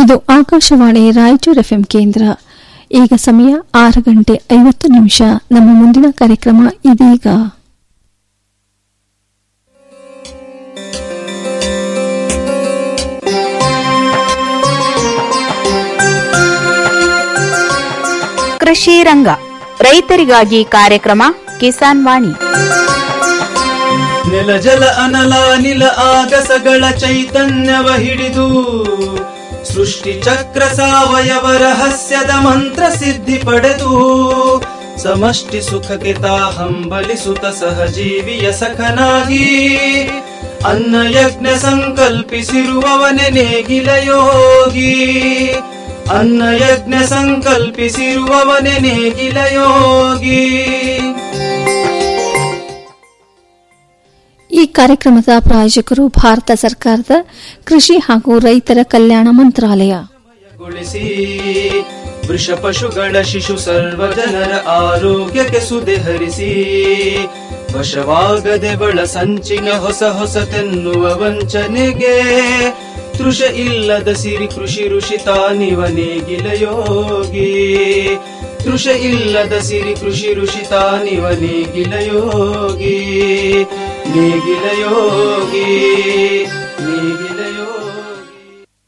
ಇದು ಆಕಾಶವಾಣಿ ರಾಯಚೂರು ಎಫ್ಎಂ ಕೇಂದ್ರ ಈಗ ಸಮಯ ಆರು ಗಂಟೆ ಐವತ್ತು ನಿಮಿಷ ನಮ್ಮ ಮುಂದಿನ ಕಾರ್ಯಕ್ರಮ ಇದೀಗ ಕೃಷಿ ರಂಗ ರೈತರಿಗಾಗಿ ಕಾರ್ಯಕ್ರಮ ಕಿಸಾನ್ ವಾಣಿ ನೆಲ ಜಲ ಅನಲ ನಿಲ ಆಗಸಗಳ ಚೈತನ್ಯವ ಹಿಡಿದು ಸೃಷ್ಟಿ ಚಕ್ರ ಸಾವಯವ ರಹಸ್ಯದ ಮಂತ್ರ ಸಿದ್ಧಿ ಪಡೆದು ಸಮಷ್ಟಿ ಸುಖಕ್ಕೆ ತಾ ಹಂಬಲಿಸುತ್ತ ಸಹಜೀವಿಯ ಸಖನಾಗಿ ಅನ್ನ ಯಜ್ಞ ಸಂಕಲ್ಪಿಸಿರುವವನೆ ನೇಗಿಲ ಯೋಗಿ ಅನ್ನ ಯಜ್ಞ ಸಂಕಲ್ಪಿಸಿರುವವನೆ ನೇಗಿಲ ಯೋಗಿ ಈ ಕಾರ್ಯಕ್ರಮದ ಪ್ರಾಯೋಜಕರು ಭಾರತ ಸರ್ಕಾರದ ಕೃಷಿ ಹಾಗೂ ರೈತರ ಕಲ್ಯಾಣ ಮಂತ್ರಾಲಯ ಗೊಳಿಸಿ ವೃಷ ಪಶುಗಳ ಶಿಶು ಸರ್ವ ಜನರ ಆರೋಗ್ಯಕ್ಕೆ ಸುದೆ ಹರಿಸಿ ವಶವಾಗದೆ ಬಳ ಸಂಚಿನ ಹೊಸ ಹೊಸತೆನ್ನುವ ವಂಚನೆಗೆ ತೃಷ ಇಲ್ಲದ ಸಿರಿ ಕೃಷಿ ಋಷಿ ತಾನಿವ ನೇಗಿಲ ಯೋಗಿ ತೃಷ ಇಲ್ಲದ ಸಿರಿ ಕೃಷಿ ಋಷಿ ತಾನಿವ ನೇಗಿಲ ಯೋಗಿ ನೇಗಿಲ ಯೋಗಿ ನೇಗಿಲ ಯೋಗಿ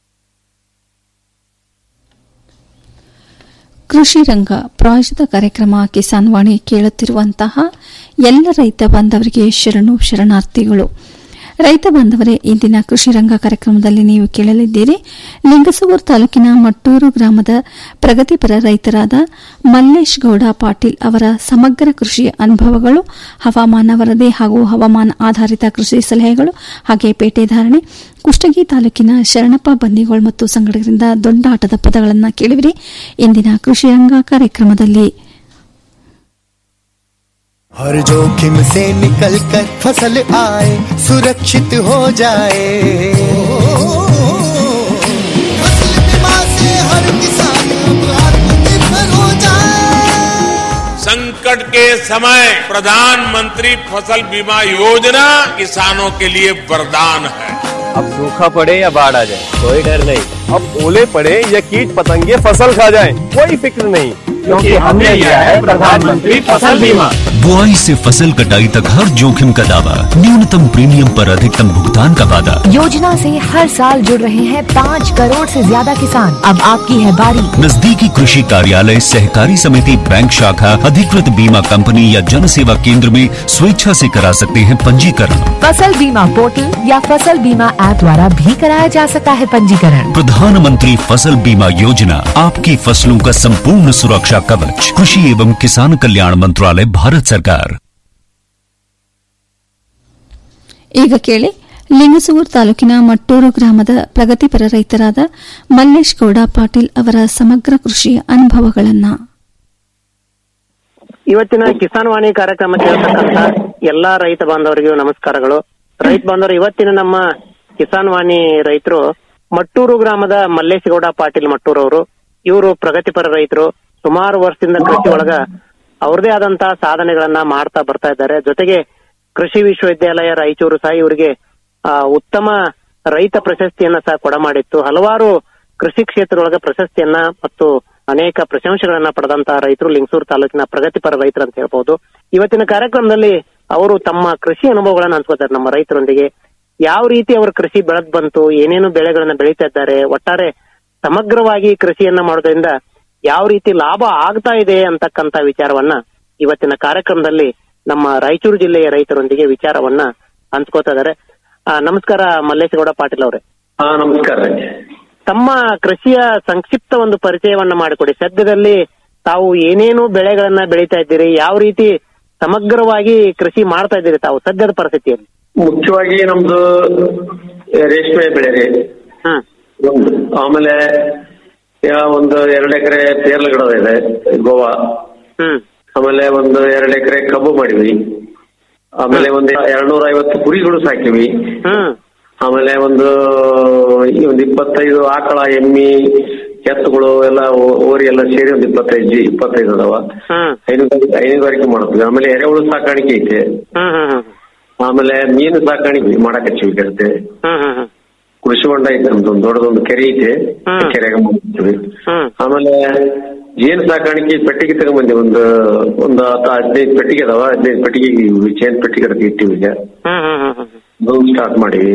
ಕೃಷಿ ರಂಗ ಪ್ರಾಯೋಜಿತ ಕಾರ್ಯಕ್ರಮ ಕಿಸಾನ್ ವಾಣಿ ಕೇಳುತ್ತಿರುವಂತಹ ಎಲ್ಲ ರೈತ ಬಾಂಧವರಿಗೆ ಶರಣು ಶರಣಾರ್ಥಿಗಳು ರೈತ ಬಾಂಧವರೇ ಇಂದಿನ ಕೃಷಿ ರಂಗ ಕಾರ್ಯಕ್ರಮದಲ್ಲಿ ನೀವು ಕೇಳಲಿದ್ದೀರಿ ಲಿಂಗಸೂರು ತಾಲೂಕಿನ ಮಟ್ಟೂರು ಗ್ರಾಮದ ಪ್ರಗತಿಪರ ರೈತರಾದ ಮಲ್ಲೇಶ್ ಗೌಡ ಪಾಟೀಲ್ ಅವರ ಸಮಗ್ರ ಕೃಷಿ ಅನುಭವಗಳು ಹವಾಮಾನ ವರದಿ ಹಾಗೂ ಹವಾಮಾನ ಆಧಾರಿತ ಕೃಷಿ ಸಲಹೆಗಳು ಹಾಗೆ ಪೇಟೆ ಧಾರಣೆ ಕುಷ್ಟಗಿ ತಾಲೂಕಿನ ಶರಣಪ್ಪ ಬನ್ನಿಗೋಳ್ ಮತ್ತು ಸಂಘಟಕರಿಂದ ದೊಡ್ಡಾಟದ ಪದಗಳನ್ನು ಕೇಳಿವಿರಿ ಇಂದಿನ ಕೃಷಿ ರಂಗ ಕಾರ್ಯಕ್ರಮದಲ್ಲಿ हर जोखिम से निकल कर फसल आए सुरक्षित हो जाए फसल बीमा से हर किसान अब आत्मनिर्भर हो जाए संकट के समय प्रधानमंत्री फसल बीमा योजना किसानों के लिए वरदान है अब सूखा पड़े या बाढ़ आ जाए कोई डर नहीं अब ओले पड़े या कीट पतंगे फसल खा जाए कोई फिक्र नहीं क्योंकि हमने लिया है प्रधानमंत्री फसल बीमा बुआई से फसल कटाई तक हर जोखिम का दावा न्यूनतम प्रीमियम पर अधिकतम भुगतान का वादा योजना से हर साल जुड़ रहे हैं पाँच करोड़ से ज्यादा किसान अब आपकी है बारी नजदीकी कृषि कार्यालय सहकारी समिति बैंक शाखा अधिकृत बीमा कंपनी या जन सेवा केंद्र में स्वेच्छा से करा सकते हैं पंजीकरण फसल बीमा पोर्टल या फसल बीमा ऐप द्वारा भी कराया जा सकता है पंजीकरण प्रधानमंत्री फसल बीमा योजना आपकी फसलों का संपूर्ण सुरक्षा कवच कृषि एवं किसान कल्याण मंत्रालय भारत सरकार ಈಗ ಕೇಳಿ ಲಿಂಗಸೂರು ತಾಲೂಕಿನ ಮಟ್ಟೂರು ಗ್ರಾಮದ ಪ್ರಗತಿಪರ ರೈತರಾದ ಮಲ್ಲೇಶ್ ಗೌಡ ಪಾಟೀಲ್ ಅವರ ಸಮಗ್ರ ಕೃಷಿ ಅನುಭವಗಳನ್ನು ಇವತ್ತಿನ ಕಿಸಾನ್ ವಾಣಿ ಕಾರ್ಯಕ್ರಮ ಕೇಳತಕ್ಕಂತ ಎಲ್ಲಾ ರೈತ ಬಾಂಧವರಿಗೂ ನಮಸ್ಕಾರಗಳು ರೈತ ಬಾಂಧವರು ಇವತ್ತಿನ ನಮ್ಮ ಕಿಸಾನ್ ವಾಣಿ ರೈತರು ಮಟ್ಟೂರು ಗ್ರಾಮದ ಮಲ್ಲೇಶಗೌಡ ಪಾಟೀಲ್ ಮಟ್ಟೂರು ಅವರು ಇವರು ಪ್ರಗತಿಪರ ರೈತರು ಸುಮಾರು ವರ್ಷದಿಂದ ಕೃಷಿ ಒಳಗ ಅವ್ರದೇ ಆದಂತಹ ಸಾಧನೆಗಳನ್ನ ಮಾಡ್ತಾ ಬರ್ತಾ ಇದ್ದಾರೆ ಜೊತೆಗೆ ಕೃಷಿ ವಿಶ್ವವಿದ್ಯಾಲಯ ರಾಯಚೂರು ಸಹ ಇವರಿಗೆ ಆ, ಉತ್ತಮ ರೈತ ಪ್ರಶಸ್ತಿಯನ್ನ ಸಹ ಕೊಡಮಾಡಿತ್ತು ಹಲವಾರು ಕೃಷಿ ಕ್ಷೇತ್ರದೊಳಗ ಪ್ರಶಸ್ತಿಯನ್ನ ಮತ್ತು ಅನೇಕ ಪ್ರಶಂಸೆಗಳನ್ನ ಪಡೆದಂತಹ ರೈತರು ಲಿಂಗಸೂರು ತಾಲೂಕಿನ ಪ್ರಗತಿಪರ ರೈತರು ಅಂತ ಹೇಳ್ಬಹುದು ಇವತ್ತಿನ ಕಾರ್ಯಕ್ರಮದಲ್ಲಿ ಅವರು ತಮ್ಮ ಕೃಷಿ ಅನುಭವಗಳನ್ನ ಹಂಚ್ಕೋತಾರೆ ನಮ್ಮ ರೈತರೊಂದಿಗೆ ಯಾವ ರೀತಿ ಅವರ ಕೃಷಿ ಬೆಳೆದ್ ಬಂತು ಏನೇನು ಬೆಳೆಗಳನ್ನ ಬೆಳೀತಾ ಇದ್ದಾರೆ ಒಟ್ಟಾರೆ ಸಮಗ್ರವಾಗಿ ಕೃಷಿಯನ್ನ ಮಾಡೋದ್ರಿಂದ ಯಾವ ರೀತಿ ಲಾಭ ಆಗ್ತಾ ಇದೆ ಅಂತಕ್ಕಂತ ವಿಚಾರವನ್ನ ಇವತ್ತಿನ ಕಾರ್ಯಕ್ರಮದಲ್ಲಿ ನಮ್ಮ ರಾಯಚೂರು ಜಿಲ್ಲೆಯ ರೈತರೊಂದಿಗೆ ವಿಚಾರವನ್ನ ಹಂಚ್ಕೋತಾ ಇದ್ದಾರೆ ಆ, ನಮಸ್ಕಾರ ಮಲ್ಲೇಶಗೌಡ ಪಾಟೀಲ್ ಅವರೇ ಹಾ ನಮಸ್ಕಾರ ತಮ್ಮ ಕೃಷಿಯ ಸಂಕ್ಷಿಪ್ತ ಒಂದು ಪರಿಚಯವನ್ನ ಮಾಡಿಕೊಡಿ ಸದ್ಯದಲ್ಲಿ ತಾವು ಏನೇನು ಬೆಳೆಗಳನ್ನ ಬೆಳೀತಾ ಇದ್ದೀರಿ ಯಾವ ರೀತಿ ಸಮಗ್ರವಾಗಿ ಕೃಷಿ ಮಾಡ್ತಾ ಇದ್ದೀರಿ ತಾವು ಸದ್ಯದ ಪರಿಸ್ಥಿತಿಯಲ್ಲಿ ಮುಖ್ಯವಾಗಿ ನಮ್ದು ರೇಷ್ಮೆ ಬೆಳೆ ರೀ ಹ್ಮ್ ಒಂದು ಆಮೇಲೆ ಯಾ- ಒಂದು ಎರಡು ಎಕರೆ ಪೇರ್ಲ ಗಿಡ ಇದೆ ಗೋವಾ ಹ್ಮ್ ಆಮೇಲೆ ಒಂದು ಎರಡು ಎಕರೆ ಕಬ್ಬು ಮಾಡಿವಿ ಆಮೇಲೆ ಒಂದು ಎರಡ್ನೂರ ಐವತ್ತು ಕುರಿಗಳು ಸಾಕಿವಿ ಹ್ಮ್ ಆಮೇಲೆ ಒಂದು ಈ ಒಂದು ಇಪ್ಪತ್ತೈದು ಆಕಳ ಎಮ್ಮಿ ಎತ್ತುಗಳು ಎಲ್ಲ ಓ- ಓರಿ ಎಲ್ಲ ಸೇರಿ ಒಂದು ಇಪ್ಪತ್ತೈದು ಜಿ ಇಪ್ಪತ್ತೈದು ಅದಾವ ಹ್ಮ್ ಹೈನುಗಾರಿಕೆ ಹೈನುಗಾರಿಕೆ ಮಾಡ್ತೀವಿ ಆಮೇಲೆ ಎರೆಹುಳು ಸಾಕಾಣಿಕೆ ಐತೆ ಹ್ಮ್ ಹ್ಮ್ ಹ್ಮ್ ಆಮೇಲೆ ಮೀನು ಸಾಕಾಣಿಕೆ ಮಾಡಕ್ ಹಚ್ಚಿವಿ ಕೆಡತೆ ಹ್ಮ್ ಹ್ಮ್ ಹ್ಮ್ ಕೃಷಿ ಹೊಂಡ ಐತೆ ನಮ್ದು ಒಂದು ದೊಡ್ಡದೊಂದು ಕೆರೆ ಐತೆ ಕೆರೆಗೆ ಮಾಡ್ತೀವಿ ಆಮೇಲೆ ಜೇನು ಸಾಕಾಣಿಕೆ ಪೆಟ್ಟಿಗೆ ತಗೊಂಬಂದಿ ಒಂದು ಒಂದು ಹತ್ತು ಹದಿನೈದು ಪೆಟ್ಟಿಗೆ ಅದಾವ ಹದಿನೈದು ಪೆಟ್ಟಿಗೆ ಜೇನ್ ಪೆಟ್ಟಿಗೆ ಅದಕ್ಕೆ ಇಟ್ಟಿವಿ ಈಗ ಅದು ಸ್ಟಾರ್ಟ್ ಮಾಡಿವಿ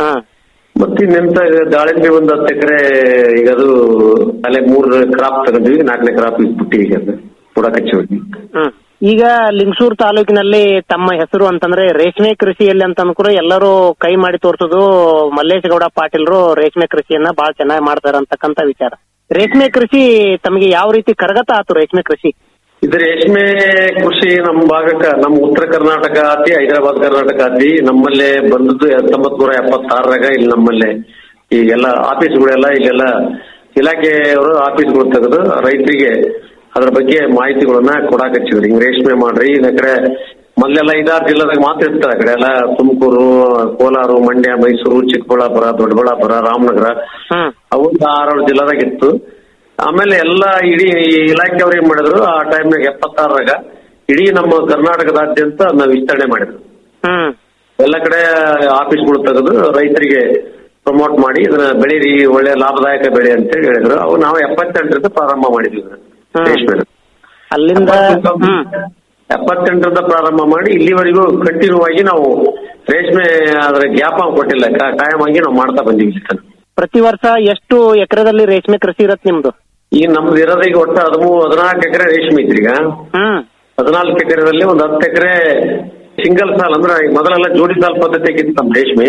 ಮತ್ತೆ ಇನ್ನೆಂತ ದಾಳಿಂಬೆ ಒಂದು ಹತ್ತು ಎಕರೆ ಈಗ ಅದು ಅಲ್ಲೇ ಮೂರ್ ಕ್ರಾಪ್ ತಗೊಂಡ್ವಿ ನಾಲ್ಕನೇ ಕ್ರಾಪ್ ಬಿಟ್ಟಿವಿ ಈಗ ಅದು ಬುಡಕ್ ಹಚ್ಚಿವಿ ಈಗ ಲಿಂಗಸೂರ್ ತಾಲೂಕಿನಲ್ಲಿ ತಮ್ಮ ಹೆಸರು ಅಂತಂದ್ರೆ ರೇಷ್ಮೆ ಕೃಷಿಯಲ್ಲಿ ಅಂತ ಕೂಡ ಎಲ್ಲರೂ ಕೈ ಮಾಡಿ ತೋರ್ಸೋದು ಮಲ್ಲೇಶಗೌಡ ಪಾಟೀಲ್ರು ರೇಷ್ಮೆ ಕೃಷಿಯನ್ನ ಬಹಳ ಚೆನ್ನಾಗಿ ಮಾಡ್ತಾರೆ ಅಂತಕ್ಕಂತ ವಿಚಾರ ರೇಷ್ಮೆ ಕೃಷಿ ತಮಗೆ ಯಾವ ರೀತಿ ಕರಗತ ಆತು ರೇಷ್ಮೆ ಕೃಷಿ ಇದು ರೇಷ್ಮೆ ಕೃಷಿ ನಮ್ಮ ಭಾಗಕ್ಕ ನಮ್ಮ ಉತ್ತರ ಕರ್ನಾಟಕ ಆತಿ ಹೈದರಾಬಾದ್ ಕರ್ನಾಟಕ ಆತಿ ನಮ್ಮಲ್ಲೇ ಬಂದದ್ದು ಹತ್ತೊಂಬತ್ ನೂರ ಎಪ್ಪತ್ತಾರರಾಗ ಇಲ್ಲಿ ನಮ್ಮಲ್ಲೇ ಈಗೆಲ್ಲ ಆಫೀಸ್ಗಳೆಲ್ಲ ಇಲ್ಲೆಲ್ಲ ಇಲಾಖೆಯವರು ಆಫೀಸ್ಗಳು ತೆಗೆದು ರೈತರಿಗೆ ಅದ್ರ ಬಗ್ಗೆ ಮಾಹಿತಿಗಳನ್ನ ಕೊಡಾಕ್ ಹಚ್ಚಿದ್ರು ಹಿಂಗ್ ರೇಷ್ಮೆ ಮಾಡ್ರಿ ಈ ಕಡೆ ಮೊದಲೆಲ್ಲ ಐದಾರು ಜಿಲ್ಲೆದಾಗ ಮಾತ್ರ ಇರ್ತಾರೆ ಆ ಕಡೆ ಎಲ್ಲ ತುಮಕೂರು ಕೋಲಾರ ಮಂಡ್ಯ ಮೈಸೂರು ಚಿಕ್ಕಬಳ್ಳಾಪುರ ದೊಡ್ಡಬಳ್ಳಾಪುರ ರಾಮನಗರ ಅವು ಆರೇಳು ಜಿಲ್ಲಾದಾಗ ಇತ್ತು ಆಮೇಲೆ ಎಲ್ಲ ಇಡೀ ಇಲಾಖೆಯವ್ರು ಏನ್ ಮಾಡಿದ್ರು ಆ ಟೈಮ್ನಾಗ ಎಪ್ಪತ್ತಾರರಾಗ ಇಡೀ ನಮ್ಮ ಕರ್ನಾಟಕದಾದ್ಯಂತ ಅದನ್ನ ವಿಸ್ತರಣೆ ಮಾಡಿದ್ರು ಎಲ್ಲ ಕಡೆ ಆಫೀಸ್ಗಳು ತೆಗೆದು ರೈತರಿಗೆ ಪ್ರಮೋಟ್ ಮಾಡಿ ಇದನ್ನ ಬೆಳೀರಿ ಒಳ್ಳೆ ಲಾಭದಾಯಕ ಬೆಳೆ ಅಂತ ಹೇಳಿ ಹೇಳಿದ್ರು ಅವು ನಾವು ಎಪ್ಪತ್ತೆಂಟರಿಂದ ಪ್ರಾರಂಭ ಮಾಡಿದ್ವಿ ಇದನ್ನ, ರೇಷ್ಮೆನ ಅಲ್ಲಿಂದ ಎಪ್ಪತ್ತೆಂಟರಿಂದ ಪ್ರಾರಂಭ ಮಾಡಿ ಇಲ್ಲಿವರೆಗೂ ಕಂಟಿನ್ಯೂ ಆಗಿ ನಾವು ರೇಷ್ಮೆ ಅದರ ಗ್ಯಾಪ್ ಕೊಟ್ಟಿಲ್ಲ ಕಾ- ಕಾಯಂ ಆಗಿ ನಾವು ಮಾಡ್ತಾ ಬಂದೀವಿ ಇಲ್ಲಿ ತನಕ. ಪ್ರತಿ ವರ್ಷ ಎಷ್ಟು ಎಕರೆದಲ್ಲಿ ರೇಷ್ಮೆ ಕೃಷಿ ಇರತ್ ನಿಮ್ದು ಈಗ ನಮ್ದು ಇರೋದು ಈಗ ಒಟ್ಟು ಹದಿಮೂರು ಹದಿನಾಲ್ಕು ಎಕರೆ ರೇಷ್ಮೆ ಐತ್ರಿ ಈಗ ಹದಿನಾಲ್ಕು ಎಕರೆದಲ್ಲಿ ಒಂದು ಹತ್ತು ಎಕರೆ ಸಿಂಗಲ್ ಸಾಲ್ ಅಂದ್ರೆ ಈಗ ಮೊದಲೆಲ್ಲ ಜೋಡಿ ಸಾಲ್ ಪದ್ಧತಿ ಆಗಿತ್ತು ನಮ್ಮ ರೇಷ್ಮೆ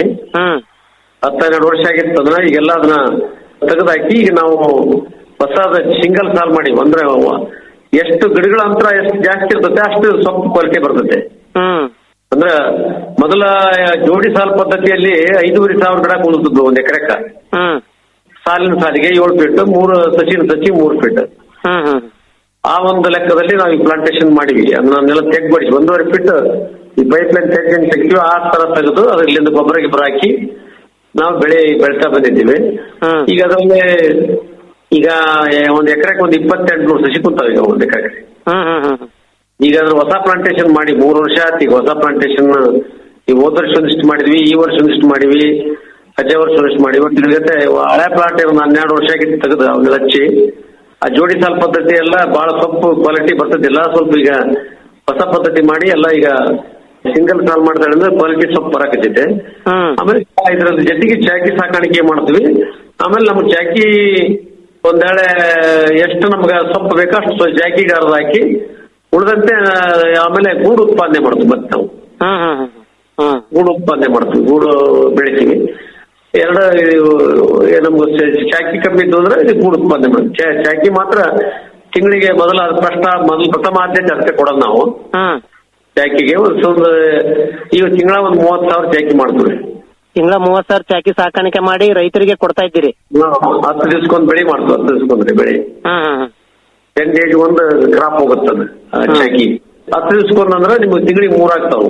ಹತ್ತೆರಡು ವರ್ಷ ಆಗಿತ್ತು ಅದನ್ನ ಈಗೆಲ್ಲ ಅದನ್ನ ತೆಗೆದಾಕಿ ಈಗ ನಾವು ಹೊಸದ ಸಿಂಗಲ್ ಸಾಲ್ ಮಾಡಿ ಅಂದ್ರೆ ಎಷ್ಟು ಗಿಡಗಳ ಅಂತರ ಎಷ್ಟು ಜಾಸ್ತಿ ಇರ್ತದೆ ಅಷ್ಟು ಸೊಪ್ಪು ಕೊರತೆ ಬರ್ತದೆ ಅಂದ್ರ ಮೊದಲ ಜೋಡಿ ಸಾಲ್ ಪದ್ಧತಿಯಲ್ಲಿ ಐದೂವರೆ ಸಾವಿರ ಗಿಡ ಕುಳಿತದ್ದು ಒಂದ್ ಎಕರೆಕ್ಕ ಸಾಲಿನ ಸಾಲಿಗೆ ಏಳು ಫೀಟ್ ಮೂರು ಸಚಿನ ಸಚಿ ಮೂರು ಫೀಟ್ ಆ ಒಂದು ಲೆಕ್ಕದಲ್ಲಿ ನಾವು ಈ ಪ್ಲಾಂಟೇಶನ್ ಮಾಡಿವಿ ಅದನ್ನೆಲ್ಲ ತೆಗ್ಬಡಿಸಿ ಒಂದೂವರೆ ಫೀಟ್ ಈ ಪೈಪ್ ಲೈನ್ ತೆಗ್ದು ತೆಗ್ತೀವಿ ಆ ತರ ತೆಗೆದು ಅದ್ರಲ್ಲಿಂದ ಗೊಬ್ಬರ ಗಿಬ್ಬರ ಹಾಕಿ ನಾವು ಬೆಳೆ ಬೆಳ್ತಾ ಬಂದಿದ್ದೀವಿ ಈಗ ಅದರಲ್ಲಿ ಈಗ ಏ- ಒಂದ್ ಎಕರೆಗೆ ಒಂದ್ ಇಪ್ಪತ್ತೆಂಟು ನೂರು ಸಸಿ ಕುಂತಾವ ಈಗ ಒಂದ್ ಎಕರೆಗೆ ಈಗ ಅದ್ರ ಹೊಸ ಪ್ಲಾಂಟೇಶನ್ ಮಾಡಿ ಮೂರು ವರ್ಷ ಆಯ್ತು ಈಗ ಹೊಸ ಪ್ಲಾಂಟೇಶನ್ ಈ ಹೋದ ವರ್ಷ ಒಂದಿಷ್ಟು ಮಾಡಿದ್ವಿ ಈ ವರ್ಷ ಒಂದಿಷ್ಟು ಮಾಡಿವಿ ಅಜ್ಜ ವರ್ಷ ಒಂದಿಷ್ಟು ಮಾಡಿವಿ ಒಟ್ಟು ಇದ್ರ ಜೊತೆ ಹಳೆ ಪ್ಲಾಂಟ್ ಒಂದು ಹನ್ನೆರಡು ವರ್ಷ ಆಗಿತ್ತು ತೆಗೆದು ಅವನ್ನ ಹಚ್ಚಿ ಆ ಜೋಡಿ ಸಾಲ್ ಪದ್ಧತಿ ಎಲ್ಲ ಬಹಳ ಸೊಪ್ಪು ಕ್ವಾಲಿಟಿ ಬರ್ತದಿಲ್ಲ ಸ್ವಲ್ಪ ಈಗ ಹೊಸ ಪದ್ಧತಿ ಮಾಡಿ ಎಲ್ಲ ಈಗ ಸಿಂಗಲ್ ಸಾಲ್ ಮಾಡ್ತಾರೆ ಅಂದ್ರೆ ಕ್ವಾಲಿಟಿ ಸೊಪ್ಪು ಬರಾಕತ್ತೈತೆ ಆಮೇಲೆ ಇದ್ರ ಜೊತೆಗೆ ಚಾಕಿ ಸಾಕಾಣಿಕೆ ಮಾಡ್ತೀವಿ ಆಮೇಲೆ ನಮ್ಗೆ ಚಾಕಿ ಒಂದೇಳೆ ಎಷ್ಟು ನಮ್ಗೆ ಸೊಪ್ಪು ಬೇಕೋ ಅಷ್ಟು ಜಾಕಿಗಾರದ ಹಾಕಿ ಉಳಿದಂತೆ ಆಮೇಲೆ ಗೂಡು ಉತ್ಪಾದನೆ ಮಾಡ್ತೀವಿ ಮತ್ತೆ ನಾವು ಗೂಡು ಉತ್ಪಾದನೆ ಮಾಡ್ತೀವಿ ಗೂಡು ಬೆಳಿತೀವಿ ಎರಡು ನಮ್ಗೆ ಚ- ಚಾಕಿ ಕಮ್ಮಿ ಇದ್ದು ಅಂದ್ರೆ ಇದು ಗೂಡು ಉತ್ಪಾದನೆ ಮಾಡ್ತೀವಿ ಚಾ- ಚಾಕಿ ಮಾತ್ರ ತಿಂಗಳಿಗೆ ಮೊದಲ ಪ್ರಶ್ನ ಮೊದಲು ಪ್ರಥಮ ಆದ್ಯತೆ ಅದಕ್ಕೆ ಕೊಡೋದು ನಾವು ಚಾಕಿಗೆ ಒಂದು ಒಂದು ಈಗ ತಿಂಗಳ ಒಂದು ಮೂವತ್ತು ಸಾವಿರ ಚಾಕಿ ಮಾಡ್ತೀವಿ ತಿಂಗಳ ಮೂವತ್ ಸಾವಿರ ಚಾಕಿ ಸಾಕಾಣಿಕೆ ಮಾಡಿ ರೈತರಿಗೆ ಕೊಡ್ತಾ ಇದ್ದೀರಿ ಹತ್ತು ದಿವ್ಸಕ್ಕೊಂದು ಬೆಳೆ ಮಾಡ್ತೀವಿ ಹತ್ತು ದಿವ್ಸಕ್ಕೊಂದ್ರಿ ಬೆಳೆ ಟೆನ್ ಡೇಸ್ ಒಂದು ಕ್ರಾಪ್ ಹೋಗುತ್ತದ ಚಾಕಿ ಹತ್ತು ದಿವ್ಸಕ್ಕೊಂದು ಅಂದ್ರೆ ನಿಮ್ಗೆ ತಿಂಗಳಿಗೆ ಮೂರ್ ಆಗ್ತಾವು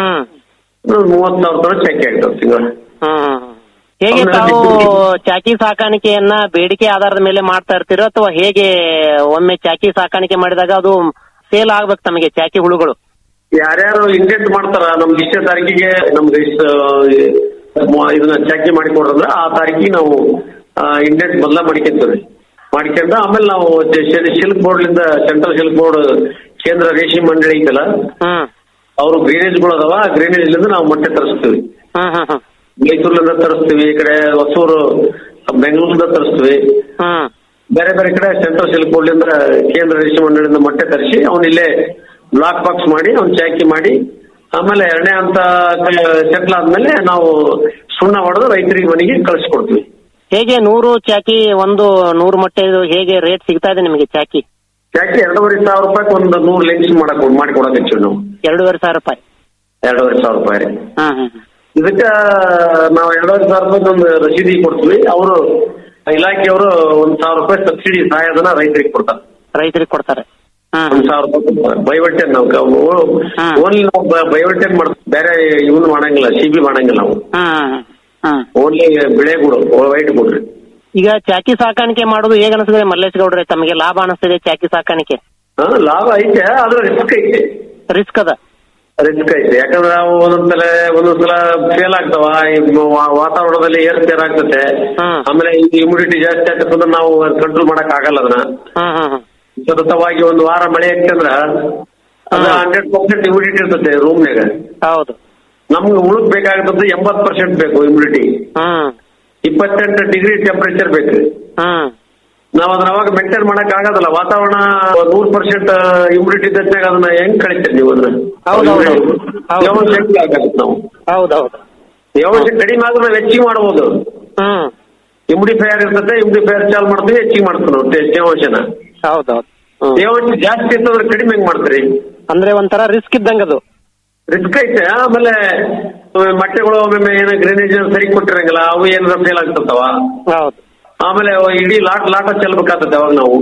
ಮೂವತ್ ಸಾವಿರ ತನಕ ಚಾಕಿ ಆಗ್ತಾವ ತಿಂಗಳ ಹೇಗೆ ತಾವು ಚಾಕಿ ಸಾಕಾಣಿಕೆಯನ್ನ ಬೇಡಿಕೆ ಆಧಾರದ ಮೇಲೆ ಮಾಡ್ತಾ ಇರ್ತೀರೋ ಅಥವಾ ಹೇಗೆ ಒಮ್ಮೆ ಚಾಕಿ ಸಾಕಾಣಿಕೆ ಮಾಡಿದಾಗ ಅದು ಸೇಲ್ ಆಗ್ಬೇಕು ತಮಗೆ ಚಾಕಿ ಹುಳುಗಳು ಯಾರ್ಯಾರು ಇಂಡೆಂಟ್ ಮಾಡ್ತಾರ ನಮ್ಗೆ ಇಷ್ಟೇ ತಾರೀಕಿಗೆ ನಮ್ಗೆ ಇಷ್ಟು ಮ- ಇದನ್ನ ಚಾಕಿ ಮಾಡಿಕೊಡ್ರಂದ್ರೆ ಆ ತಾರೀಕಿಗೆ ನಾವು ಇಂಡೆಂಟ್ ಮೊದಲ ಮಾಡ್ಕೊಂತೀವಿ ಮಾಡ್ಕೊಂಡು ಆಮೇಲೆ ನಾವು ಸಿಲ್ಕ್ ಬೋರ್ಡ್ಲಿಂದ ಸೆಂಟ್ರಲ್ ಸಿಲ್ಕ್ ಬೋರ್ಡ್ ಕೇಂದ್ರ ರೇಷ್ಮೆ ಮಂಡಳಿ ಐತಲ್ಲ ಅವರು ಗ್ರೇನೇಜ್ಗಳು ಅದಾವ ಆ ಗ್ರೇನೇಜ್ಲಿಂದ ನಾವು ಮೊಟ್ಟೆ ತರಿಸ್ತೀವಿ ಮೈಸೂರ್ಲಿಂದ ತರಿಸ್ತೀವಿ ಈ ಕಡೆ ಹೊಸೂರು ಬೆಂಗಳೂರಿಂದ ತರಿಸ್ತೀವಿ ಬೇರೆ ಬೇರೆ ಕಡೆ ಸೆಂಟ್ರಲ್ ಸಿಲ್ಕ್ ಬೋರ್ಡ್ಲಿಂದ ಕೇಂದ್ರ ರೇಷ್ಮೆ ಮಂಡಳಿಯಿಂದ ಮೊಟ್ಟೆ ತರಿಸಿ ಅವ್ನ ಇಲ್ಲೇ ಬ್ಲಾಕ್ ಬಾಕ್ಸ್ ಮಾಡಿ ಅವ್ನ ಚಾಕಿ ಮಾಡಿ ಆಮೇಲೆ ಎರಡನೇ ಹಂತ ಸೆಟ್ಲ್ ಆದ್ಮೇಲೆ ನಾವು ಸುಣ್ಣ ಹೊಡೆದು ರೈತರಿಗೆ ಮನೆಗೆ ಕಳಿಸ್ಕೊಡ್ತೀವಿ ಹೇಗೆ ನೂರು ಚಾಕಿ ಒಂದು ನೂರು ಮೊಟ್ಟೆ ಇದು ಹೇಗೆ ರೇಟ್ ಸಿಗ್ತಾ ಇದೆ ನಿಮಗೆ ಚಾಕಿ ಚಾಕಿ ಎರಡೂವರೆ ಸಾವಿರ ರೂಪಾಯಿ ಒಂದು ನೂರು ಲೆನ್ಸ್ ಮಾಡಕ್ ಮಾಡಿ ಕೊಡಕ್ ಹಚ್ಚು ನಾವು ಎರಡೂವರೆ ಸಾವಿರ ರೂಪಾಯಿ ಎರಡೂವರೆ ಸಾವಿರ ರೂಪಾಯಿ ರೀ ಹಾ ಹಾ ಇದಕ್ಕ ನಾವು ಎರಡೂವರೆ ಸಾವಿರ ರೂಪಾಯಿ ಒಂದು ರಸೀದಿ ಕೊಡ್ತೀವಿ ಅವರು ಇಲಾಖೆಯವರು ಒಂದ್ ಸಾವಿರ ರೂಪಾಯಿ ಸಬ್ಸಿಡಿ ಸಹಾಯಧನ ರೈತರಿಗೆ ಕೊಡ್ತಾರೆ ರೈತರಿಗೆ ಕೊಡ್ತಾರೆ ಒಂದ್ ಸಾವಿರ ರೂಪಾಯಿ ಬೈವಟ್ಟೆನ್ ನಾವು ಓನ್ಲಿ ನಾವು ಬೈವಟ್ಟೆನ್ ಮಾಡ್ತೀವಿ ಬೇರೆ ಇವನ್ ಮಾಡಂಗಿಲ್ಲ ಸಿ ಬಿ ಮಾಡಂಗಿಲ್ಲ ನಾವು ಓನ್ಲಿ ಬೆಳೆ ಗುಡು ವೈಟ್ ಗುಡ್ರಿ ಈಗ ಚಾಕಿ ಸಾಕಾಣಿಕೆ ಮಾಡೋದು ಹೇಗೆ ಅನಿಸ್ತದೆ ಮಲ್ಲೇಶ್ ಗೌಡ್ರೆ ತಮಗೆ ಲಾಭ ಅನಿಸ್ತದೆ ಚಾಕಿ ಸಾಕಾಣಿಕೆ ಹಾ ಲಾಭ ಐತೆ ಆದ್ರೆ ರಿಸ್ಕ್ ಐತೆ ರಿಸ್ಕ್ ಅದ ರಿಸ್ಕ್ ಐತೆ ಯಾಕಂದ್ರೆ ನಾವು ಒಂದೊಂದ್ಸಲ ಒಂದೊಂದ್ಸಲ ಫೇಲ್ ಆಗ್ತಾವ ಈ ವಾ- ವಾತಾವರಣದಲ್ಲಿ ಏರ್ಪೇರ್ ಆಗ್ತತೆ ಆಮೇಲೆ ಇಮ್ಯುನಿಟಿ ಜಾಸ್ತಿ ಆಗ್ತದೆ ನಾವು ಕಂಟ್ರೋಲ್ ಮಾಡಕ್ ಆಗಲ್ಲ ಅದನ್ನ ಸತತವಾಗಿ ಒಂದು ವಾರ ಮಳೆ ಆಗ್ತಂದ್ರ ಅದು ಹಂಡ್ರೆಡ್ ಪರ್ಸೆಂಟ್ ಇಮ್ಯುನಿಟಿ ಇರ್ತದೆ ರೂಮ್ನಾಗ ಹೌದು ನಮ್ಗೆ ಉಳುಕ್ ಬೇಕಾಗ್ತದೆ ಎಂಬತ್ ಪರ್ಸೆಂಟ್ ಬೇಕು ಇಮ್ಯುನಿಟಿ ಹ್ಮ್ ಇಪ್ಪತ್ತೆಂಟು ಡಿಗ್ರಿ ಟೆಂಪರೇಚರ್ ಬೇಕು ಹ್ಮ್ ನಾವ್ ಅದನ್ನ ಅವಾಗ ಮೇಂಟೈನ್ ಮಾಡಕ್ ಆಗೋದಲ್ಲ ವಾತಾವರಣ ನೂರ್ ಪರ್ಸೆಂಟ್ ಇಮ್ಯುನಿಟಿ ಇದ್ದಾಗ ಅದನ್ನ ಹೆಂಗ್ ಕಳಿತೀರಿ ನೀವು ಅದನ್ನ ಹೌದೌದು. ತೇವಾಂಶ ಹೆಂಗ್ ಆಗತ್ತೆ ನಾವು ಹೌದೌದು ತೇವಾಂಶ ಕಡಿಮೆ ಆದ್ರೂ ನಾವು ಹೆಚ್ಚಿಗೆ ಮಾಡ್ಬೋದು ಹ್ಮ್ ಇಮ್ಯುಡಿಫೈಯರ್ ಇರ್ತದೆ ಇಮ್ಯುಡಿಫೈಯರ್ ಚಾಲು ಮಾಡ್ತೀವಿ ಹೆಚ್ಚಿಗೆ ಮಾಡ್ತೀವಿ ನಾವು ತೇ- ತೇವಾಂಶನ ಹೌದೌದು ತೇವಾಂಶ ಜಾಸ್ತಿ ಇರ್ತಂದ್ರೆ ಕಡಿಮೆ ಹೆಂಗ್ ಮಾಡ್ತೀರಿ ಅಂದ್ರೆ ಒಂಥರ ರಿಸ್ಕ್ ಇದ್ದಂಗ ಅದು ರಿಸ್ಕ್ ಐತೆ ಆಮೇಲೆ ಒಮ್ಮೆ ಮೊಟ್ಟೆಗಳು ಒಮ್ಮೆ ಏನೋ ಗ್ರೇನೇಜ್ ಸರಿ ಕೊಟ್ಟಿರಂಗಿಲ್ಲ ಅವು ಏನಾರ ಫೇಲ್ ಆಗ್ತಿರ್ತಾವ ಹೌದು ಆಮೇಲೆ ಅವು ಇಡೀ ಲಾಟ್ ಲಾಟ ಚೆಲ್ಬೇಕಾಗ್ತದೆ ಅವಾಗ ನಾವು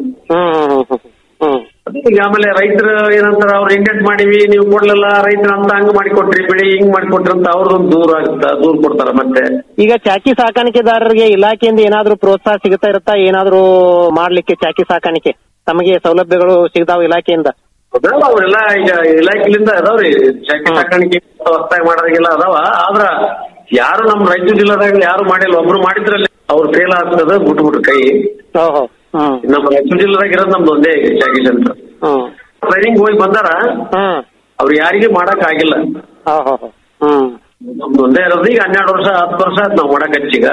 ಈಗ ಆಮೇಲೆ ರೈತರು ಏನಂತಾರ ಅವ್ರು ಇಂಡೆಂಟ್ ಮಾಡಿವಿ ನೀವು ಕೊಡ್ಲಿಲ್ಲ ರೈತರು ಅಂತ ಹಂಗ್ ಮಾಡಿಕೊಟ್ರಿ ಬೆಳಿ ಹಿಂಗ್ ಮಾಡಿಕೊಟ್ರಿ ಅಂತ ಅವ್ರದೊಂದು ದೂರ ಆಗುತ್ತ ದೂರ ಕೊಡ್ತಾರ ಮತ್ತೆ ಈಗ ಚಾಕಿ ಸಾಕಾಣಿಕೆದಾರರಿಗೆ ಇಲಾಖೆಯಿಂದ ಏನಾದ್ರೂ ಪ್ರೋತ್ಸಾಹ ಸಿಗುತ್ತಾ ಇರುತ್ತಾ ಏನಾದ್ರೂ ಮಾಡ್ಲಿಕ್ಕೆ ಚಾಕಿ ಸಾಕಾಣಿಕೆ ತಮಗೆ ಸೌಲಭ್ಯಗಳು ಸಿಗ್ತಾವ ಇಲಾಖೆಯಿಂದ ಅದಾವ ಅವರೆಲ್ಲ ಈಗ ಇಲಾಖೆಲಿಂದ ಅದಾವ್ರಿ ಚಾಕಿ ಸಾಕಾಣಿಕೆ ಹೊಸ್ತಾಗಿ ಮಾಡೋದಾಗೆಲ್ಲ ಅದಾವ ಆದ್ರ ಯಾರು ನಮ್ ರಾಯಚೂರು ಜಿಲ್ಲಾದಾಗ ಯಾರು ಮಾಡಿಲ್ಲ ಒಬ್ರು ಮಾಡಿದ್ರಲ್ಲಿ ಅವ್ರು ಫೇಲ್ ಆಗ್ತದ ಬಿಟ್ಬಿಟ್ರು ಕೈ ಓಹೋ ಹ್ಮ್ ನಮ್ಮ ರಾಯಚೂರು ಜಿಲ್ಲಾದಾಗ ಇರೋದು ನಮ್ದು ಒಂದೇ ಚಾಕಿ ಸೆಂಟರ್ ಹ್ಮ್ ಟ್ರೈನಿಂಗ್ ಹೋಗಿ ಬಂದಾರ ಹ್ಮ್ ಅವ್ರು ಯಾರಿಗೆ ಮಾಡಕ್ ಆಗಿಲ್ಲ ಓಹೋ ಹ್ಮ್ ನಮ್ದು ಒಂದೇ ಇರೋದು ಈಗ ಹನ್ನೆರಡು ವರ್ಷ ಹತ್ತು ವರ್ಷ ಆಯ್ತು ನಾವು ಮಾಡಕ್ ಹಚ್ಚೀಗ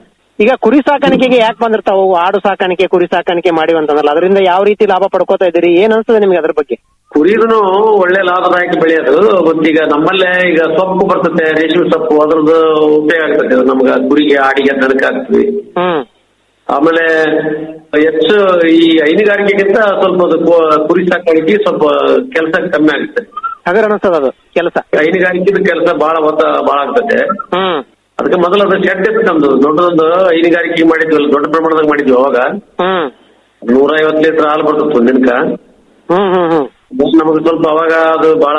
ಈಗ ಕುರಿ ಸಾಕಾಣಿಕೆಗೆ ಯಾಕೆ ಬಂದಿರ್ತಾವ ಅವು ಆಡು ಸಾಕಾಣಿಕೆ ಕುರಿ ಸಾಕಾಣಿಕೆ ಮಾಡಿವಿ ಅಂತಂದ್ರಲ್ಲ ಅದರಿಂದ ಯಾವ ರೀತಿ ಲಾಭ ಪಡ್ಕೋತಾ ಇದ್ದೀರಿ ಏನ್ ಅನ್ಸ್ತದೆ ನಿಮ್ಗೆ ಅದ್ರ ಬಗ್ಗೆ ಕುರಿದನು ಒಳ್ಳೆ ಲಾಭದಾಯಕ ಬೆಳೆಯೋದು ಮತ್ತೀಗ ನಮ್ಮಲ್ಲೇ ಈಗ ಸೊಪ್ಪು ಬರ್ತದೆ ರೇಷ್ಮೆ ಸೊಪ್ಪು ಅದ್ರದ್ದು ಉಪಯೋಗ ಆಗ್ತದೆ ನಮ್ಗ ಕುರಿಗೆ ಆಡಿಗೆ ದನಕ್ಕೆ ಹಾಕ್ತಿವಿ ಹ್ಮ್ ಆಮೇಲೆ ಹೆಚ್ಚು ಈ ಹೈನುಗಾರಿಕೆಗಿಂತ ಸ್ವಲ್ಪ ಅದು ಕು- ಕುರಿ ಸಾಕಾಣಿಕೆ ಸ್ವಲ್ಪ ಕೆಲಸ ಕಮ್ಮಿ ಆಗುತ್ತೆ ಹಗರ್ ಅನಿಸ್ತದ ಅದು ಕೆಲಸ ಹೈನುಗಾರಿಕೆದ ಕೆಲಸ ಬಹಳ ಒತ್ತ ಬಹಳ ಆಗ್ತದೆ ಹ್ಮ್ ಅದಕ್ಕೆ ಮೊದಲು ಅದು ಶೆಡ್ ಇತ್ತು ನಮ್ದು ದೊಡ್ಡದೊಂದು ಹೈನುಗಾರಿಕೆ ಮಾಡಿದ್ವಲ್ಲ ದೊಡ್ಡ ಪ್ರಮಾಣದಾಗ ಮಾಡಿದ್ವಿ ಅವಾಗ ಹ್ಮ್ ನೂರ ಐವತ್ತು ಲೀಟರ್ ಹಾಲು ಬರ್ತಿತ್ತು ಒಂದಿನಕ ಹ್ಮ್ ಹ್ಮ್ ಹ್ಮ್ ನಮಗೆ ಸ್ವಲ್ಪ ಅವಾಗ ಅದು ಬಹಳ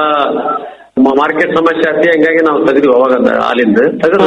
ಮಾರ್ಕೆಟ್ ಸಮಸ್ಯೆ ಆಗ್ತಿ ಹಂಗಾಗಿ ನಾವು ತೆಗೆದ್ವಿ ಅವಾಗ ಅದ ಹಾಲಿಂದ ತೆಗೆದು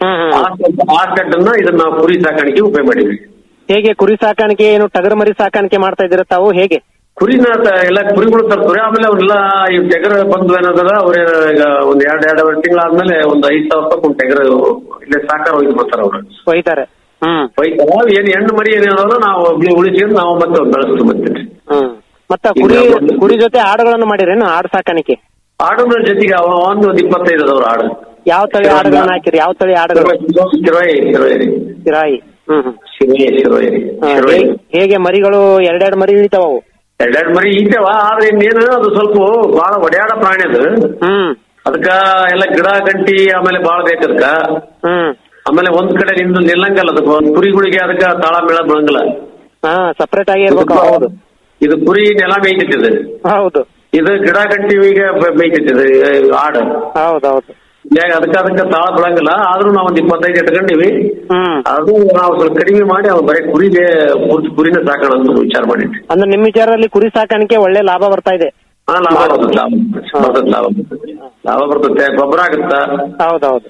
ಆ ಸ್ವಲ್ಪ- ಆ ಶೆಡ್ಡನ್ನ ಇದನ್ನ ನಾವು ಕುರಿ ಸಾಕಾಣಿಕೆ ಉಪಯೋಗ ಮಾಡಿದ್ವಿ ಹೇಗೆ ಕುರಿ ಸಾಕಾಣಿಕೆ ಏನು ಟಗರು ಮರಿ ಸಾಕಾಣಿಕೆ ಮಾಡ್ತಾ ಇದ್ದೀರ ತಾವು ಹೇಗೆ ಕುರಿನ ತ- ಎಲ್ಲ ಕುರಿಗಳು ತರ್ತಾರೆ ಆಮೇಲೆ ಅವರೆಲ್ಲ ಈ ಟೆಗರ್ ಬಂದು ಏನದಲ್ಲ ಅವ್ರ ಈಗ ಒಂದ್ ಎರಡ್ ಎರಡೂವರೆ ತಿಂಗಳಾದ್ಮೇಲೆ ಒಂದ್ ಐದ್ ಸಾವಿರ ರೂಪಾಯಿ ಒಂದು ಟೆಗರ್ ಇಲ್ಲೇ ಸಾಕಾರ ಒಯ್ದು ಬರ್ತಾರೆ ಅವ್ರು ಒಯ್ತಾರೆ ಹ್ಮ್ ಒಯ್ತಾರ ಏನ್ ಹೆಣ್ಣು ಮರಿ ಏನೇನೋ ನಾವು ಒಬ್ಳಿ ಉಳಿಸಿದ್ರೆ ನಾವು ಮತ್ತೆ ಬೆಳೆಸ್ತೀವಿ ಮತ್ತೆ ಹ್ಮ್ ಮತ್ತ ಕುರಿ ಕುರಿ ಜೊತೆ ಆಡುಗಳನ್ನು ಮಾಡಿರೇನು ಆಡು ಸಾಕಾಣಿಕೆ ಆಡುಗಳ ಜೊತೆಗೆ ಅವ ಒಂದು ಒಂದ್ ಇಪ್ಪತ್ತೈದು ಅದಾವ್ರ ಆಡು ಯಾವ ತಳಿ ಆಡುಗಳನ್ನ ಹಾಕಿರಿ ಯಾವ ತಳಿ ಆಡುಗಳು ಶಿರೋಯಿ ಶಿರೋಯಿ ಸಿರಾಯಿ ಹ್ಮ್ ಹ್ಮ್ ಶಿರೋಯಿ ಶಿರೋಯಿ ಹಾ, ಶಿರೋಯಿ ಹೇಗೆ- ಹೇಗೆ ಮರಿಗಳು ಎರಡೆರಡು ಮರಿ ಇಳಿತಾವ ಅವು ಎರಡೆರಡು ಮರಿ ಈತೇವ ಆದ್ರೆ ಇನ್ನೇನು ಅದು ಸ್ವಲ್ಪ ಬಹಳ ಒಡ್ಯಾಡ ಪ್ರಾಣಿ ಅದು ಹ್ಮ್ ಅದಕ್ಕ ಎಲ್ಲ ಗಿಡ ಗಂಟಿ ಆಮೇಲೆ ಬಾಳ ಬೇಕದಕ್ಕ ಹ್ಮ್ ಆಮೇಲೆ ಒಂದ್ ಕಡೆ ನಿಂದು ನಿಲ್ಲಂಗಲ್ಲ ಅದು ಕುರಿಗಳಿಗೆ ಅದಕ್ಕ ತಾಳ ಮೇಳ ಬೀಳಂಗಿಲ್ಲ ಹಾ ಸಪರೇಟ್ ಆಗಿ ಇರ್ಬೇಕು ಹೌದು ಇದು ಕುರಿ ನೆಲ ಮೇಯ್ತಿತ್ತು ಹೌದು ಇದು ಗಿಡ ಗಂಟಿಗೆ ಮೇಯ್ತಿತ್ತು ಇದು ಆಡು ಹೌದೌದು ಹೀಗಾಗಿ ಅದಕ್ಕ ಅದಕ್ಕ ತಾಳ ಬೀಳಂಗಿಲ್ಲ ಆದ್ರೂ ನಾವ್ ಒಂದ್ ಇಪ್ಪತ್ತೈದು ಇಟ್ಕೊಂಡಿವಿ ಹ್ಮ್ ಅದು ನಾವು ಸ್ವಲ್ಪ ಕಡಿಮೆ ಮಾಡಿ ಅವ್ರು ಬರೀ ಕುರಿಗೆ ಪೂರ್ತಿ ಕುರಿನ ಸಾಕೋಣ ಅಂತ ವಿಚಾರ ಮಾಡಿದ್ವಿ ಅಂದ್ರೆ ನಿಮ್ಮ ವಿಚಾರದಲ್ಲಿ ಕುರಿ ಸಾಕಾಣಿಕೆ ಒಳ್ಳೆ ಲಾಭ ಬರ್ತಾ ಇದೆ ಹಾ ಲಾಭ ಬರ್ತದೆ ಲಾಭ ಬರ್ತದೆ ಲಾಭ ಬರ್ತದೆ ಲಾಭ ಬರ್ತದೆ ಗೊಬ್ಬರ ಆಗುತ್ತಾ ಹೌದೌದು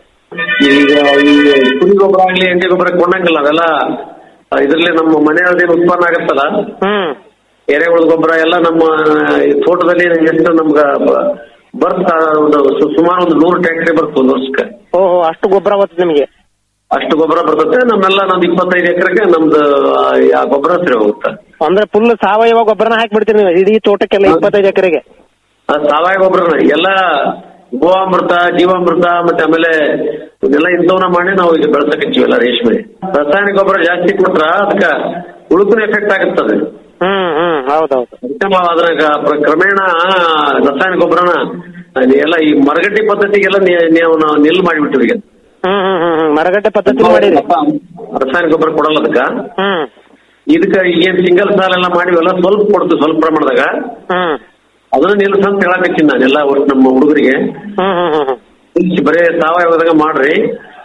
ಈಗ ಈ ಕುರಿ ಗೊಬ್ಬರ ಆಗ್ಲಿ ಎಂಡಿ ಗೊಬ್ಬರ ಕೊಂಡಂಗಿಲ್ಲ ಅದೆಲ್ಲ ಇದ್ರಲ್ಲಿ ನಮ್ಮ ಮನೆಯದೇನು ಉತ್ಪನ್ನ ಆಗತ್ತಲ್ಲ ಹ್ಮ್ ಎರೆಹುಳದ ಗೊಬ್ಬರ ಎಲ್ಲ ನಮ್ಮ ಈ ತೋಟದಲ್ಲಿ ಎಷ್ಟು ನಮ್ಗ ಬ- ಬರ್ತಾ ಒಂದು ಸು- ಸುಮಾರು ಒಂದು ನೂರು ಟ್ಯಾಕ್ಟ್ರಿ ಬರ್ತದೆ ಒಂದು ವರ್ಷಕ್ಕೆ ಓಹೋ ಅಷ್ಟು ಗೊಬ್ಬರ ಬರ್ತದೆ ನಿಮಗೆ ಅಷ್ಟು ಗೊಬ್ಬರ ಬರ್ತದೆ ನಮ್ಮೆಲ್ಲ ನಮ್ದು ಇಪ್ಪತ್ತೈದು ಎಕರೆಗೆ ನಮ್ದು ಆ, ಆ ಗೊಬ್ಬರ ಸರಿ ಹೋಗುತ್ತೆ ಅಂದ್ರೆ ಫುಲ್ ಸಾವಯವ ಗೊಬ್ಬರನ ಹಾಕ್ಬಿಡ್ತೀರಿ ನೀವು ಇಡೀ ತೋಟಕ್ಕೆಲ್ಲ ಇಪ್ಪತ್ತೈದು ಎಕರೆಗೆ ಆ ಸಾವಯವ ಗೊಬ್ಬರ ಎಲ್ಲ ಗೋವಾಮೃತ ಜೀವಾಮೃತ ಮತ್ತೆ ಆಮೇಲೆ ಇದೆಲ್ಲ ಇಂಥವನ್ನ ಮಾಡಿ ನಾವು ಈಗ ಬೆಳ್ಸಕತ್ತೀವಲ್ಲ ರೇಷ್ಮೆ ರಾಸಾಯನಿಕ ಗೊಬ್ಬರ ಜಾಸ್ತಿ ಕೊಟ್ರ ಅದಕ್ಕ ಉಳುಕಿನ ಎಫೆಕ್ಟ್ ಆಗುತ್ತದೆ ಹ್ಮ್ ಹ್ಮ್ ಹೌದೌದು ಅದಕ್ಕೆ ನಾವು ಅದ್ರಾಗ ಪ್ರ- ಕ್ರಮೇಣ ರಾಸಾಯನಿಕ ಗೊಬ್ಬರನ ಎಲ್ಲ ಈ ಮರಗಟ್ಟಿ ಪದ್ಧತಿಗೆಲ್ಲ ನೀ- ನೀವು ನಾವು ನಿಲ್ ಮಾಡಿಬಿಟ್ಟಿವಿ ಈಗ ಹ್ಮ್ ಹ್ಮ್ ಹ್ಮ್ ಹ್ಮ್ ಮರಗಟ್ಟೆ ಪದ್ಧತಿ ಮಾಡಿರಿ ರಾಸಾಯನಿಕ ಗೊಬ್ಬರ ಕೊಡಲ್ಲ ಅದಕ್ಕ ಹ್ಮ್ ಇದಕ್ಕ ಏನ್ ಸಿಂಗಲ್ ಸಾಲ್ ಎಲ್ಲ ಮಾಡಿವಲ್ಲ ಸ್ವಲ್ಪ ಕೊಡ್ತೀವಿ ಸ್ವಲ್ಪ ಪ್ರಮಾಣದಾಗ ಹ್ಮ್ ಅದನ್ನ ನಿಲ್ಸ ಅಂತ ಹೇಳಕತ್ತೀನಿ ನಾನೆಲ್ಲ ಒಟ್ಟು ನಮ್ಮ ಹುಡುಗರಿಗೆ ಹ್ಮ್ ಹ್ಮ್ ಹ್ಮ್ ಹ್ಮ್ ನಿಲ್ಸಿ ಬರೇ ಸಾವಯವದಾಗ ಮಾಡ್ರಿ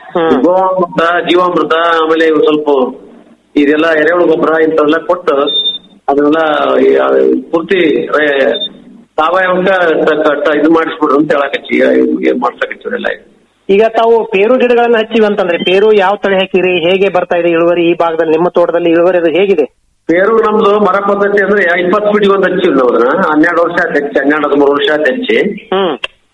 ಗೋವಾಮೃತ ಜೀವಾಮೃತ ಆಮೇಲೆ ಇವು ಸ್ವಲ್ಪ ಇದೆಲ್ಲ ಎರೆಹುಳು ಗೊಬ್ಬರ ಇಂಥವೆಲ್ಲ ಕೊಟ್ಟು ಅದನ್ನೆಲ್ಲ ಈ, ಆ, ಪೂರ್ತಿ ರೇ- ಸಾವಯವಕ್ಕ ತ- ತ- ತ- ಇದು ಮಾಡಿಸ್ಬಿಡ್ರಿ ಅಂತ ಹೇಳಕತ್ತಿ ಮಾಡ್ಸಕತ್ತೀವ್ರೆಲ್ಲ ಈಗ ತಾವು ಪೇರು ಗಿಡಗಳನ್ನ ಹಚ್ಚಿವಿ ಅಂತಂದ್ರೆ ಪೇರು ಯಾವ ತಳಿ ಹಾಕಿರಿ ಹೇಗೆ ಬರ್ತಾ ಇದೆ ಇಳುವರಿ ಈ ಭಾಗದಲ್ಲಿ ನಿಮ್ಮ ತೋಟದಲ್ಲಿ ಇಳುವರಿ ಅದು ಹೇಗಿದೆ ಪೇರು ನಮ್ದು ಮರ ಪದ್ಧತಿ ಅಂದ್ರೆ ಇಪ್ಪತ್ತು ಫೀಟಿಗೆ ಒಂದು ಹಚ್ಚಿವಿ ನಾವು ಅದನ್ನ ಹನ್ನೆರಡು ವರ್ಷ ಆಯ್ತು ಹೆಚ್ಚಿ ಹನ್ನೆರಡು ಹದಿಮೂರು ವರ್ಷ ಆಯ್ತು ಹೆಚ್ಚಿ ಹ್ಮ್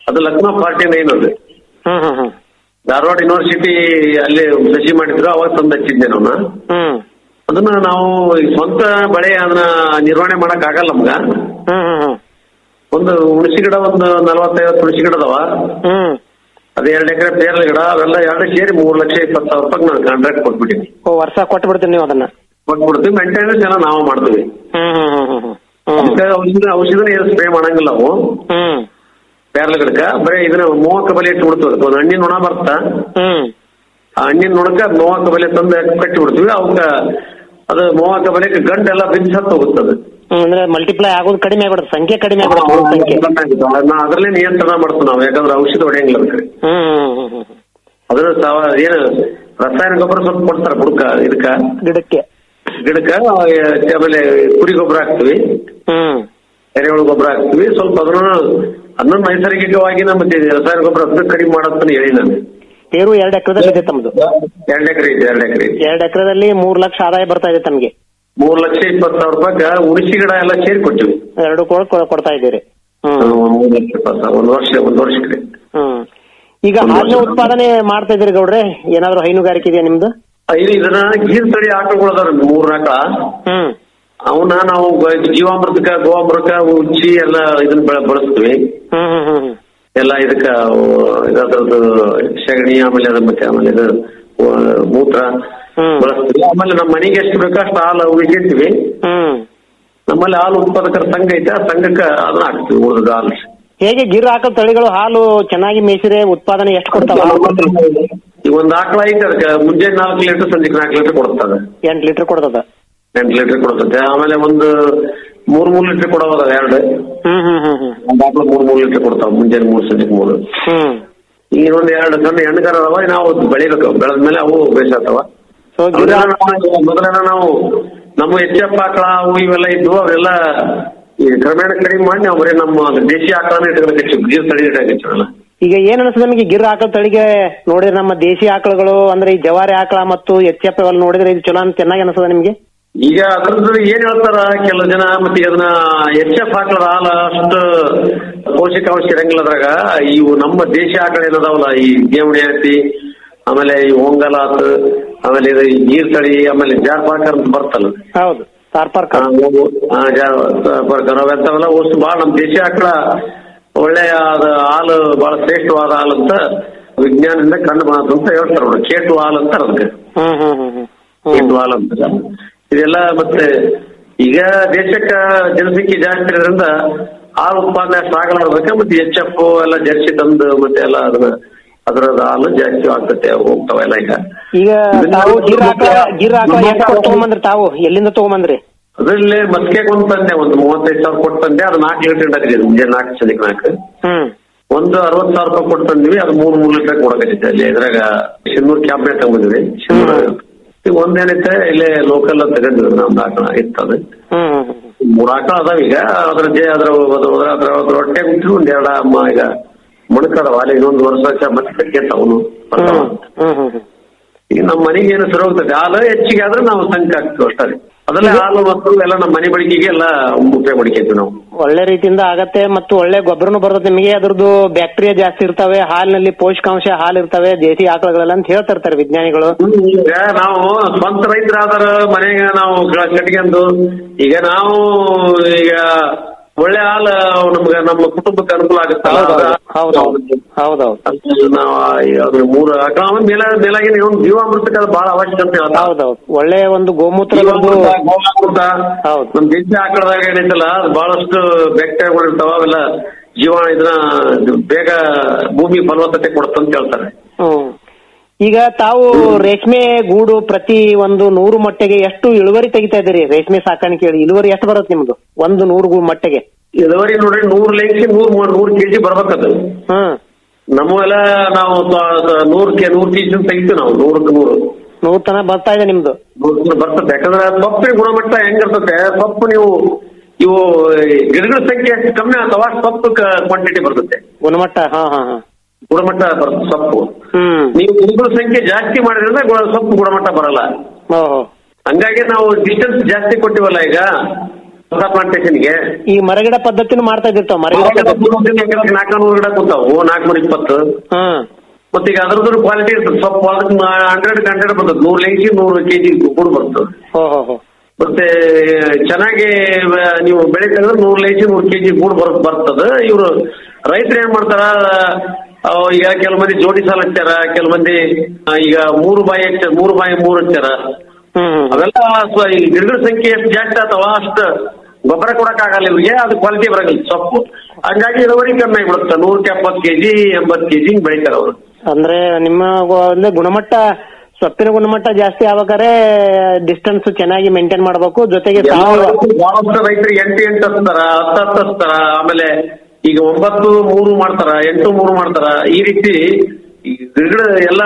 ಅದು ಲಕ್ನೋ ಫಾರ್ಟಿ ನೈನ್ ಅದು ಹ್ಮ್ ಹ್ಮ್ ಹ್ಮ್ ಧಾರವಾಡ ಯೂನಿವರ್ಸಿಟಿ ಅಲ್ಲಿ ಸಸಿ ಮಾಡಿದ್ರು ಅವಾಗ ತಂದು ಹಚ್ಚಿದ್ದೆ ನಾನು ಹ್ಮ್ ಅದನ್ನ ನಾವು ಈ ಸ್ವಂತ ಬೆಳೆ ಅದನ್ನ ನಿರ್ವಹಣೆ ಮಾಡಕ್ ಆಗಲ್ಲ ನಮ್ಗ ಹ್ಮ್ ಹ್ಮ್ ಹ್ಮ್ ಒಂದು ಹುಣಸಿ ಗಿಡ ಒಂದು ನಲವತ್ತೈವತ್ತು ಹುಣಸಿ ಗಿಡ ಅದಾವ ಹ್ಮ್ ಅದ್ ಎರಡು ಎಕರೆ ಪೇರ್ಲ ಗಿಡ ಅವೆಲ್ಲ ಎರಡು ಸೇರಿ ಮೂರ್ ಲಕ್ಷ ಇಪ್ಪತ್ತು ಸಾವಿರ ರೂಪಾಯಿ ನಾನು ಕಾಂಟ್ರಾಕ್ಟ್ ಕೊಟ್ಬಿಟ್ಟಿನಿ ಓ ವರ್ಷ ಕೊಟ್ಟು ಬಿಡ್ತೀನಿ ನೀವು ಅದನ್ನ ಕೊಟ್ಬಿಡ್ತೀವಿ ಮೇಂಟೆನೆನ್ಸ್ ಎಲ್ಲ ನಾವು ಮಾಡ್ತೀವಿ ಹ್ಮ್ ಹ್ಮ್ ಹ್ಮ್ ಹ್ಮ್ ಹ್ಮ್ ಅದಕ್ಕೆ ಔಷಧ ಔಷಧಿನ ಏನು ಸ್ಪ್ರೇ ಮಾಡಂಗಿಲ್ಲ ನಾವು ಹ್ಮ್ ಪೇರ್ಲ ಗಿಡಕ್ಕ ಬರೀ ಇದನ್ನ ಮೂವಕ್ಕ ಬಲೆ ಇಟ್ಟು ಬಿಡ್ತೀವಿ ಒಂದು ಹಣ್ಣಿನ ನೊಣ ಬರ್ತಾ ಹ್ಮ್ ಆ ಹಣ್ಣಿನ ನೊಣಕ್ಕ ಮೂವಕ್ಕ ಬಲೆ ತಂದು ಕಟ್ಟಿ ಬಿಡ್ತೀವಿ ಅವಕ್ಕ ಅದು ಮೂವಕ್ಕ ಬಲೆಗೆ ಗಂಟೆಲ್ಲ ಬಿಚ್ಚಿ ಹತ್ತು ಹೋಗುತ್ತದೆ ಹ್ಮ್, ಅಂದ್ರೆ ಮಲ್ಟಿಪ್ಲೈ ಆಗೋದು ಕಡಿಮೆ ಆಗ್ಬಿಡುತ್ತೆ ಸಂಖ್ಯೆ ಕಡಿಮೆ ಆಗ್ಬಿಡುತ್ತೆ ಹುಳ ಸಂಖ್ಯೆ ನಾ ಅದ್ರಲ್ಲೇ ನಿಯಂತ್ರಣ ಮಾಡ್ತೀವಿ ನಾವು ಯಾಕಂದ್ರೆ ಔಷಧ ಹೊಡೆಯಂಗಿಲ್ಲ ಅದಕ್ಕೆ ಹ್ಮ್ ಹ್ಮ್ ಹ್ಮ್ ಹ್ಮ್ ಅದ್ರ ಸಾವ ಏನು ರಾಸಾಯನಿಕ ಗೊಬ್ಬರ ಸ್ವಲ್ಪ ಕೊಡ್ತಾರ ಬುಡಕ ಇದಕ್ಕ ಗಿಡಕ್ಕೆ ಗಿಡಕ್ಕ ಆಮೇಲೆ ಕುರಿ ಗೊಬ್ಬರ ಹಾಕ್ತಿವಿ ಹ್ಮ್ ಎರೆಹುಳು ಗೊಬ್ಬರ ಹಾಕ್ತಿವಿ ಸ್ವಲ್ಪ ಅದನ್ನ ಅದನ್ನ ನೈಸರ್ಗಿಕವಾಗಿ ನಮ್ಮ ರಾಸಾಯನಿಕ ಗೊಬ್ಬರ ಅದನ್ನ ಕಡಿಮೆ ಮಾಡತ್ತಂತ ಹೇಳಿ ನಾನು ಪೇರು ಎರಡ್ ಎಕರೆದಲ್ಲಿ ಇದೆ ತಮ್ಮದು ಎರಡ್ ಎಕರೆ ಇದೆ ಎರಡ್ ಎಕರೆ ಇದೆ ಎರಡ್ ಎಕರೆದಲ್ಲಿ ಮೂರ್ ಲಕ್ಷ ಆದಾಯ ಬರ್ತಾ ಇದೆ ತಮಗೆ ಮೂರ್ ಲಕ್ಷ ಇಪ್ಪತ್ತು ಸಾವಿರ ರೂಪಾಯಿ ಉಳಿಸಿ ಗಿಡ ಎಲ್ಲ ಸೇರಿ ಕೊಟ್ಟಿವಿ ಎರಡು ಕೂಡ ಕೊ- ಕೊಡ್ತಾ ಇದ್ದೀರಿ ಹ್ಮ್ ಹ್ಮ್, ಮೂರ್ ಲಕ್ಷ ಇಪ್ಪತ್ತು ಸಾವಿರ ಒಂದ್ ವರ್ಷ ಒಂದ್ ವರ್ಷಕ್ಕೆ ಹ್ಮ್ ಈಗ ಹಾಲಿನ ಉತ್ಪಾದನೆ ಮಾಡ್ತಾ ಇದ್ದೀರಿ ಗೌಡ್ರೆ ಏನಾದ್ರು ಹೈನುಗಾರಿಕೆ ಇದೆಯಾ ನಿಮ್ದು ಇಲ್ಲಿ ಇದನ್ನ ಗೀರ್ ತಳಿ ಆಕಳುಗಳು ಅದಾವ ಮೂರ್ ನಾಲ್ಕ ಹ್ಮ್ ಅವನ್ನ ನಾವು ಗ- ಜೀವಾಮೃತಕ್ಕ ಗೋವಾಮೃತ ಉಚ್ಚಿ ಎಲ್ಲ ಇದನ್ನ ಬಳ- ಬಳಸ್ತೀವಿ ಹ್ಮ್ ಹ್ಮ್ ಹ್ಮ್ ಹ್ಮ್ ಎಲ್ಲ ಇದಕ್ಕ ಅದ್ರದ್ದು ಸಗಣಿ ಆಮೇಲೆ ಅದ್ರ ಮತ್ತೆ ಆಮೇಲೆ ಇದು ಆ, ಮೂತ್ರ ಬಳಸ್ತೀವಿ ಆಮೇಲೆ ನಮ್ಮ ಮನೆಗೆ ಎಷ್ಟು ಬೇಕೋ ಅಷ್ಟು ಹಾಲು ಉಳಿಸಿರ್ತೀವಿ ಹ್ಮ್ ನಮ್ಮಲ್ಲಿ ಹಾಲು ಉತ್ಪಾದಕರ ಸಂಘ ಐತೆ ಆ ಸಂಘಕ್ಕೆ ಅದನ್ನ ಹಾಕ್ತಿವಿ ಉಳಿದ ಹಾಲು ಹೇಗೆ ಗಿರ್ ಹಾಕೋ ತಳಿಗಳು ಹಾಲು ಚೆನ್ನಾಗಿ ಮೇಯಿಸಿದ್ರೆ ಉತ್ಪಾದನೆ ಎಷ್ಟು ಕೊಡ್ತಾವ ಈಗ ಒಂದ್ ಆಕಳ ಐತೆ ಅದಕ್ಕೆ ಮುಂಜಾನೆ ನಾಲ್ಕು ಲೀಟರ್ ಸಂಜೆ ನಾಲ್ಕು ಲೀಟರ್ ಕೊಡ್ತದೆ ಎಂಟ್ ಲೀಟರ್ ಕೊಡ್ತದ ಎಂಟು ಲೀಟರ್ ಕೊಡ್ತದೆ ಆಮೇಲೆ ಒಂದು ಮೂರ್ ಮೂರ್ ಲೀಟರ್ ಕೊಡೋದ ಎರಡು ಹ್ಮ್ ಹ್ಮ್ ಹ್ಮ್ ಹ್ಮ್ ಒಂದ್ ಆಕಳ ಮೂರ್ ಮೂರ್ ಲೀಟರ್ ಕೊಡ್ತಾವ ಮುಂಜಾನೆ ಮೂರ್ ಸಂಜೆ ಮೂರು ಹ್ಮ್ ಈಗ ಒಂದ್ ಎರಡು ಸಣ್ಣ ಹೆಣ್ಣುಗಾರ ಅದಾವ ನಾವು ಬೆಳಿಬೇಕು ಬೆಳೆದ ಮೇಲೆ ಅವು ಬೇಸಾಗ್ತಾವ ಮೊದಲೆಲ್ಲ ನಾವು ನಮ್ಮ ಎಚ್ ಎಫ್ ಆಕಳ ಅವು ಇವೆಲ್ಲ ಇದ್ವು ಅವೆಲ್ಲ ಈ ಕ್ರಮೇಣ ಕಡಿಮೆ ಮಾಡಿ ನಾವು ಬರೀ ನಮ್ಮ ದೇಶಿ ಆಕಳನ ಇಟ್ಕೊಳಕ್ಕೆ ಗೀರ್ ತಳಿ ಇಟ್ಟಾಗ ಈಗ ಏನ್ ಅನಿಸ್ತದೆ ನಮಗೆ ಗಿರ್ ಹಾಕೋ ತಳಿಗೆ ನೋಡಿದ್ರೆ ನಮ್ಮ ದೇಶಿ ಆಕಳುಗಳು ಅಂದ್ರೆ ಈ ಜವಾರಿ ಆಕಳ ಮತ್ತು ಎಚ್ ಎಫ್ ಅವೆಲ್ಲ ನೋಡಿದ್ರೆ ಇದು ಚಲೋ ಅಂತ ಚೆನ್ನಾಗಿ ಅನಿಸ್ತದ ನಿಮ್ಗೆ ಈಗ ಅದ್ರದ್ದು ಏನ್ ಹೇಳ್ತಾರ ಕೆಲವು ಜನ ಮತ್ತೆ ಅದನ್ನ ಎಚ್ ಎಫ್ ಹಾಕದ ಹಾಲ ಅಷ್ಟು ಪೋಷಕಾಂಶ ಇರಂಗಿಲ್ಲ ಅದ್ರಾಗ ಇವು ನಮ್ಮ ದೇಶ ಆಕಳ ಏನದಾವಲ್ಲ ಈ ದೇವಣಿ ಆತಿ ಆಮೇಲೆ ಈ ಒಂಗಲ ಆತ ಆಮೇಲೆ ಇದು ಈ ನೀರ್ ತಳಿ ಆಮೇಲೆ ಜಾರ್ಪಾಕರ್ ಅಂತ ಬರ್ತಲ್ಲ ಹೌದು ತಾರ್ಪಾರ್ಕ ಜಾರ್ಪಾಕರ್ ಅವೆಂತವೆಲ್ಲ ವಸ್ತು ಬಾಳ ನಮ್ಮ ದೇಶ ಆಕಳ ಒಳ್ಳೆಯ ಅದ ಹಾಲು ಬಹಳ ಶ್ರೇಷ್ಠವಾದ ಹಾಲು ಅಂತ ವಿಜ್ಞಾನದಿಂದ ಕಂಡು ಬಂತು ಅಂತ ಹೇಳ್ತಾರ ಅವ್ರು ಕೇಟು ಹಾಲು ಅಂತಾರ ಅದಕ್ಕೆ ಹ್ಮ್ ಹ್ಮ್ ಹ್ಮ್ ಹ್ಮ್ ಕೇಟು ಹಾಲು ಅಂತ ಇದೆಲ್ಲ ಮತ್ತೆ ಈಗ ದೇಶಕ್ಕ ಜನಸಂಖ್ಯೆ ಜಾಸ್ತಿ ಇರೋದ್ರಿಂದ ಹಾಲು ಉತ್ಪಾದನೆ ಅಷ್ಟು ಆಗಲಾರ್ದಕ್ಕೆ ಮತ್ತೆ ಎಚ್ ಎಫ್ ಎಲ್ಲ ಜರ್ಸಿ ತಂದು ಮತ್ತೆ ಎಲ್ಲ ಅದನ್ನ ಅದ್ರದ್ದು ಹಾಲು ಜಾಸ್ತಿ ಆಗ್ತತೆ ಹೋಗ್ತಾವೆಲ್ಲ ಈಗ ಈಗ ತಾವು ಗಿರ್ ಹಾಕಳ ಗಿರ್ ಹಾಕಳ ಎಷ್ಟು ಕೊಟ್ಟು ತಗೊಂಬಂದ್ರಿ ತಾವು ಎಲ್ಲಿಂದ ತಗೊಂಬಂದ್ರಿ ಅದ್ರಲ್ಲಿ ಮಸ್ಕೆ ಒಂದು ತಂದೆ ಒಂದು ಮೂವತ್ತೈದು ಸಾವಿರ ಕೊಟ್ಟು ತಂದೆ ಅದು ನಾಲ್ಕು ಲೀಟರ್ ಹಾಕಿದೆ ಮುಂಜಾನೆ ನಾಲ್ಕು ಸದಿಕ್ ನಾಲ್ಕು ಹ್ಮ್ ಒಂದು ಅರವತ್ತು ಸಾವಿರ ರೂಪಾಯಿ ಕೊಟ್ಟು ತಂದಿವಿ ಅದು ಮೂರು ಮೂರು ಲೀಟರ್ ಕೊಡಕತ್ತಿದ್ದೆ ಅಲ್ಲಿ ಇದ್ರಾಗ ಶಿನ್ನೂರ್ ಕ್ಯಾಬ್ನೆ ತಗೊಂಡಿದ್ವಿ ಶಿನ್ನೂರ್ ಈಗ ಒಂದೇನೈತೆ ಇಲ್ಲೇ ಲೋಕಲ್ ತಗೊಂಡಿದ್ವಿ ನಮ್ದು ಆಕಳ ಇರ್ತದೆ ಹ್ಮ್ ಮೂರ್ ಆಕಳ ಅದಾವ ಈಗ ಅದ್ರ ಜೆ ಅದ್ರ ಅದ್ರ ಅದ್ರ ಅದ್ರ ಹೊಟ್ಟೆ ಬಿಟ್ಟು ಒಂದ್ ಎರಡ ಅಮ್ಮ ಈಗ ಮೊಣಕದವ ಅಲ್ಲಿ ಇನ್ನೊಂದು ವರ್ಷ ಮತ್ತೆ ಅವನು ಹ್ಮ್ ಹ್ಮ್ ಹ್ಮ್ ಈಗ ನಮ್ಮ ಮನೆಗೆ ಏನು ಸರಿ ಹೋಗ್ತದೆ ಹಾಲು ಹೆಚ್ಚಿಗೆ ಆದ್ರೆ ನಾವು ಸಂಖ್ಯೆ ಹಾಕ್ತೀವಿ ಅಷ್ಟೇ ಅದಲ್ಲೇ ಹಾಲು ಮತ್ತು ಎಲ್ಲ ನಮ್ಮ ಮನೆ ಬಳಕೆಗೆ ಎಲ್ಲ ಉಪಯೋಗ ಮಾಡ್ಕೊಂತೀವಿ ನಾವು ಒಳ್ಳೆ ರೀತಿಯಿಂದ ಆಗತ್ತೆ ಮತ್ತು ಒಳ್ಳೆ ಗೊಬ್ಬರನು ಬರ್ತದೆ ನಿಮಗೆ ಅದ್ರದ್ದು ಬ್ಯಾಕ್ಟೀರಿಯಾ ಜಾಸ್ತಿ ಇರ್ತವೆ ಹಾಲಿನಲ್ಲಿ ಪೋಷಕಾಂಶ ಹಾಲು ಇರ್ತವೆ ದೇಸಿ ಆಕಳಗಳೆಲ್ಲ ಅಂತ ಹೇಳ್ತಿರ್ತಾರೆ ವಿಜ್ಞಾನಿಗಳು ಈಗ ನಾವು ಸ್ವಂತ ರೈತರಾದರ ಮನೆಗೆ ನಾವು ಗ- ಕಟ್ಕೊಂಡು ಈಗ ನಾವು ಈಗ ಒಳ್ಳೆ ಹಾಲು ನಮ್ಗೆ ನಮ್ಮ ಕುಟುಂಬಕ್ಕೆ ಅನುಕೂಲ ಆಗುತ್ತಲ್ಲ ಹೌದೌದು ಹೌದೌದು ನಾವು ಈಗ ಅದ್ರ ಮೂರು ಆಕಳ ಮೇಲ ಮೇಲಾಗಿನ ಒಂದು ಜೀವಾಮೃತಕ್ಕೆ ಅದು ಬಹಳ ಅವಶ್ಯಕ ಅಂತ ಹೇಳ್ತಾರೆ ಹೌದೌದು ಒಳ್ಳೆ ಒಂದು ಗೋಮೂತ್ರ ಜೀವಾಮೃತ, ಗೋಮಾಮೃತ ನಮ್ ದೇಶ ಆಕಳದಾಗ ಏನೈತಲ್ಲ ಅದು ಬಹಳಷ್ಟು ಬ್ಯಾಕ್ಟೀರಿಯಾಗಳು ಇರ್ತಾವ ಅವೆಲ್ಲ ಜೀವಾಣು ಇದನ್ನ ಬೇಗ ಭೂಮಿ ಫಲವತ್ತತೆ ಕೊಡುತ್ತಂತ ಹೇಳ್ತಾರೆ ಹ್ಮ್ ಈಗ ತಾವು ರೇಷ್ಮೆ ಗೂಡು ಪ್ರತಿ ಒಂದು ನೂರು ಮೊಟ್ಟೆಗೆ ಎಷ್ಟು ಇಳುವರಿ ತೆಗಿತಾ ಇದ್ದೀರಿ ರೇಷ್ಮೆ ಸಾಕಾಣಿಕೆ ಇಳುವರಿ ಎಷ್ಟು ಬರುತ್ತೆ ನಿಮ್ದು ಒಂದು ನೂರು ಗು- ಮೊಟ್ಟೆಗೆ ಇಳುವರಿ ನೋಡ್ರಿ ನೂರ್ ಲೆಂಗ್ಸಿ ನೂರ್ ಮೂ- ನೂರ್ ಕೆಜಿ ಬರ್ಬೇಕದು ಹ್ಮ್ ನಮ್ಮವೆಲ್ಲ ನಾವು ತ- ತ- ನೂರ್ ಕೆ ನೂರ್ ಕೆಜಿ ತೆಗಿತೀವಿ ನಾವು ನೂರಕ್ಕೆ ನೂರು ನೂರ್ ತನ ಬರ್ತಾ ಇದೆ ನಿಮ್ದು ನೂರ್ ನೂರ್ ಬರ್ತದೆ ಯಾಕಂದ್ರೆ ಸೊಪ್ಪಿನ ಗುಣಮಟ್ಟ ಹೆಂಗಿರ್ತದೆ ಸೊಪ್ಪು ನೀವು ಇವು ಗಿಡಗಳ ಸಂಖ್ಯೆ ಎಷ್ಟು ಕಮ್ಮಿ ಆಗ್ತಾವ ಅಷ್ಟು ಸೊಪ್ಪು ಕ್ವಾಂಟಿಟಿ ಬರ್ತದೆ ಗುಣಮಟ್ಟ ಹಾ ಹಾ ಹಾ ಗುಣಮಟ್ಟ ಬರ್ತದೆ ಸೊಪ್ಪು ಹ್ಮ್ ನೀವು ಗಿಡಗಳ ಸಂಖ್ಯೆ ಜಾಸ್ತಿ ಮಾಡಿದ್ರಿಂದ ಗು- ಸೊಪ್ಪು ಗುಣಮಟ್ಟ ಬರಲ್ಲ ಓಹೋ ಹಂಗಾಗಿ ನಾವು ಡಿಸ್ಟೆನ್ಸ್ ಜಾಸ್ತಿ ಕೊಟ್ಟಿವಲ್ಲ ಈಗ ಹೊಸ ಪ್ಲಾಂಟೇಶನ್ಗೆ ಈ ಮರಗಿಡ ಪದ್ಧತಿನೂ ಮಾಡ್ತಾ ಇದ್ದಿರ್ತಾವ ಮರಗಿಡ ಪದ್ಧತಿ ನಾಲ್ಕನೂರು ಗಿಡ ಕೂತಾವು ನಾಲ್ಕನೂರ ಇಪ್ಪತ್ತು ಹ್ಮ್ ಮತ್ತೆ ಈಗ ಅದ್ರದ್ದು ಕ್ವಾಲಿಟಿ ಇರ್ತದೆ ಸ್ವಲ್ಪ ಹಂಡ್ರೆಡ್ ಹಂಡ್ರೆಡ್ ಬರ್ತದೆ ನೂರು ಲೆಂಗಿ ನೂರು ಕೆಜಿ ಕೂಡ ಬರ್ತದೆ ಹೋ ಹೋ ಹೋ ಮತ್ತೆ ಚೆನ್ನಾಗಿ ವ- ನೀವು ಬೆಳೆ ತೆಗೆದ್ರೆ ನೂರು ಲೈಚಿ ನೂರು ಕೆಜಿ ಗೂಡು ಬರ್ ಬರ್ತದೆ ಇವರು ರೈತರು ಏನ್ ಮಾಡ್ತಾರ ಆ, ಈಗ ಕೆಲವು ಮಂದಿ ಜೋಡಿ ಸಾಲ ಹಚ್ಚಾರ ಕೆಲವು ಮಂದಿ ಆ, ಈಗ ಮೂರು ಬಾಯಿ ಹಚ್ಚಾರ ಮೂರು ಬಾಯಿ ಮೂರು ಹಚ್ಚಾರ ಅವೆಲ್ಲ ಸ್ವ- ಈ ಗಿಡಗಳ ಸಂಖ್ಯೆ ಎಷ್ಟು ಜಾಸ್ತಿ ಆಗ್ತಾವ ಅಷ್ಟು ಗೊಬ್ಬರ ಕೊಡಕ್ ಆಗಲ್ಲ ಇವ್ರಿಗೆ ಅದು ಕ್ವಾಲಿಟಿ ಬರಂಗಿಲ್ಲ ಸೊಪ್ಪು ಹಂಗಾಗಿ ಇಳುವರಿ ಕಮ್ಮಿ ಆಗಿಬಿಡುತ್ತೆ ನೂರಕ್ಕೆ ಎಪ್ಪತ್ತು ಕೆಜಿ ಎಂಬತ್ತು ಕೆಜಿ ಬೆಳಿತಾರೆ ಅವರು ಅಂದ್ರೆ ನಿಮ್ಮ ಗು- ಅಂದ್ರೆ ಗುಣಮಟ್ಟ ಸೊಪ್ಪಿನ ಗುಣಮಟ್ಟ ಜಾಸ್ತಿ ಆಗ್ಬೇಕಾದ್ರೆ ಡಿಸ್ಟೆನ್ಸ್ ಚೆನ್ನಾಗಿ ಮೇಂಟೈನ್ ಮಾಡಬೇಕು ಜೊತೆಗೆ ಸಾವಯವ ಬಹಳಷ್ಟು ರೈತರಿಗೆ ಎಂಟು ಎಂಟು ಹಚ್ತಾರ ಹತ್ತು ಹತ್ತು ಹಚ್ತಾರ ಆಮೇಲೆ ಈಗ ಒಂಬತ್ತು ಮೂರು ಮಾಡ್ತಾರ ಎಂಟು ಮೂರು ಮಾಡ್ತಾರ ಈ ರೀತಿ ಈ ಗಿಡ ಎಲ್ಲ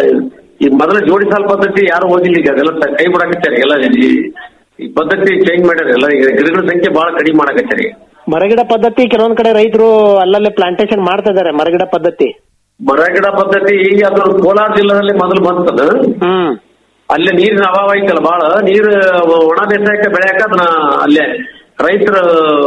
ಈ ಮೊದಲ ಜೋಡಿ ಸಾಲ್ ಪದ್ಧತಿ ಯಾರು ಓದಿಲ್ಲ ಈಗ ಅದೆಲ್ಲ ತ- ಕೈ ಬಿಡಾಕತ್ತಾರೆ ಎಲ್ಲ ಈ- ಈ ಪದ್ಧತಿ ಚೇಂಜ್ ಮಾಡ್ಯಾರ ಎಲ್ಲ ಈಗ ಗಿಡಗಳ ಸಂಖ್ಯೆ ಬಹಳ ಕಡಿಮೆ ಮಾಡಕತ್ತಾರೆ ಈಗ ಮರಗಿಡ ಪದ್ಧತಿ ಕೆಲವೊಂದ್ ಕಡೆ ರೈತರು ಅಲ್ಲಲ್ಲೇ ಪ್ಲಾಂಟೇಶನ್ ಮಾಡ್ತಾ ಇದಾರೆ ಮರಗಿಡ ಪದ್ಧತಿ ಮರ ಗಿಡ ಪದ್ಧತಿ ಈಗ ಅದು ಕೋಲಾರ ಜಿಲ್ಲೆಯಲ್ಲಿ ಮೊದಲು ಬಂತದ ಹ್ಮ್ ಅಲ್ಲೇ ನೀರಿನ ಅಭಾವ ಐತಲ್ಲ ಬಹಳ ನೀರು ಒಣ ಬೇಸಾಯಕ್ಕೆ ಬೆಳೆಯಕ ಅದನ್ನ ಅಲ್ಲೇ ರೈತರು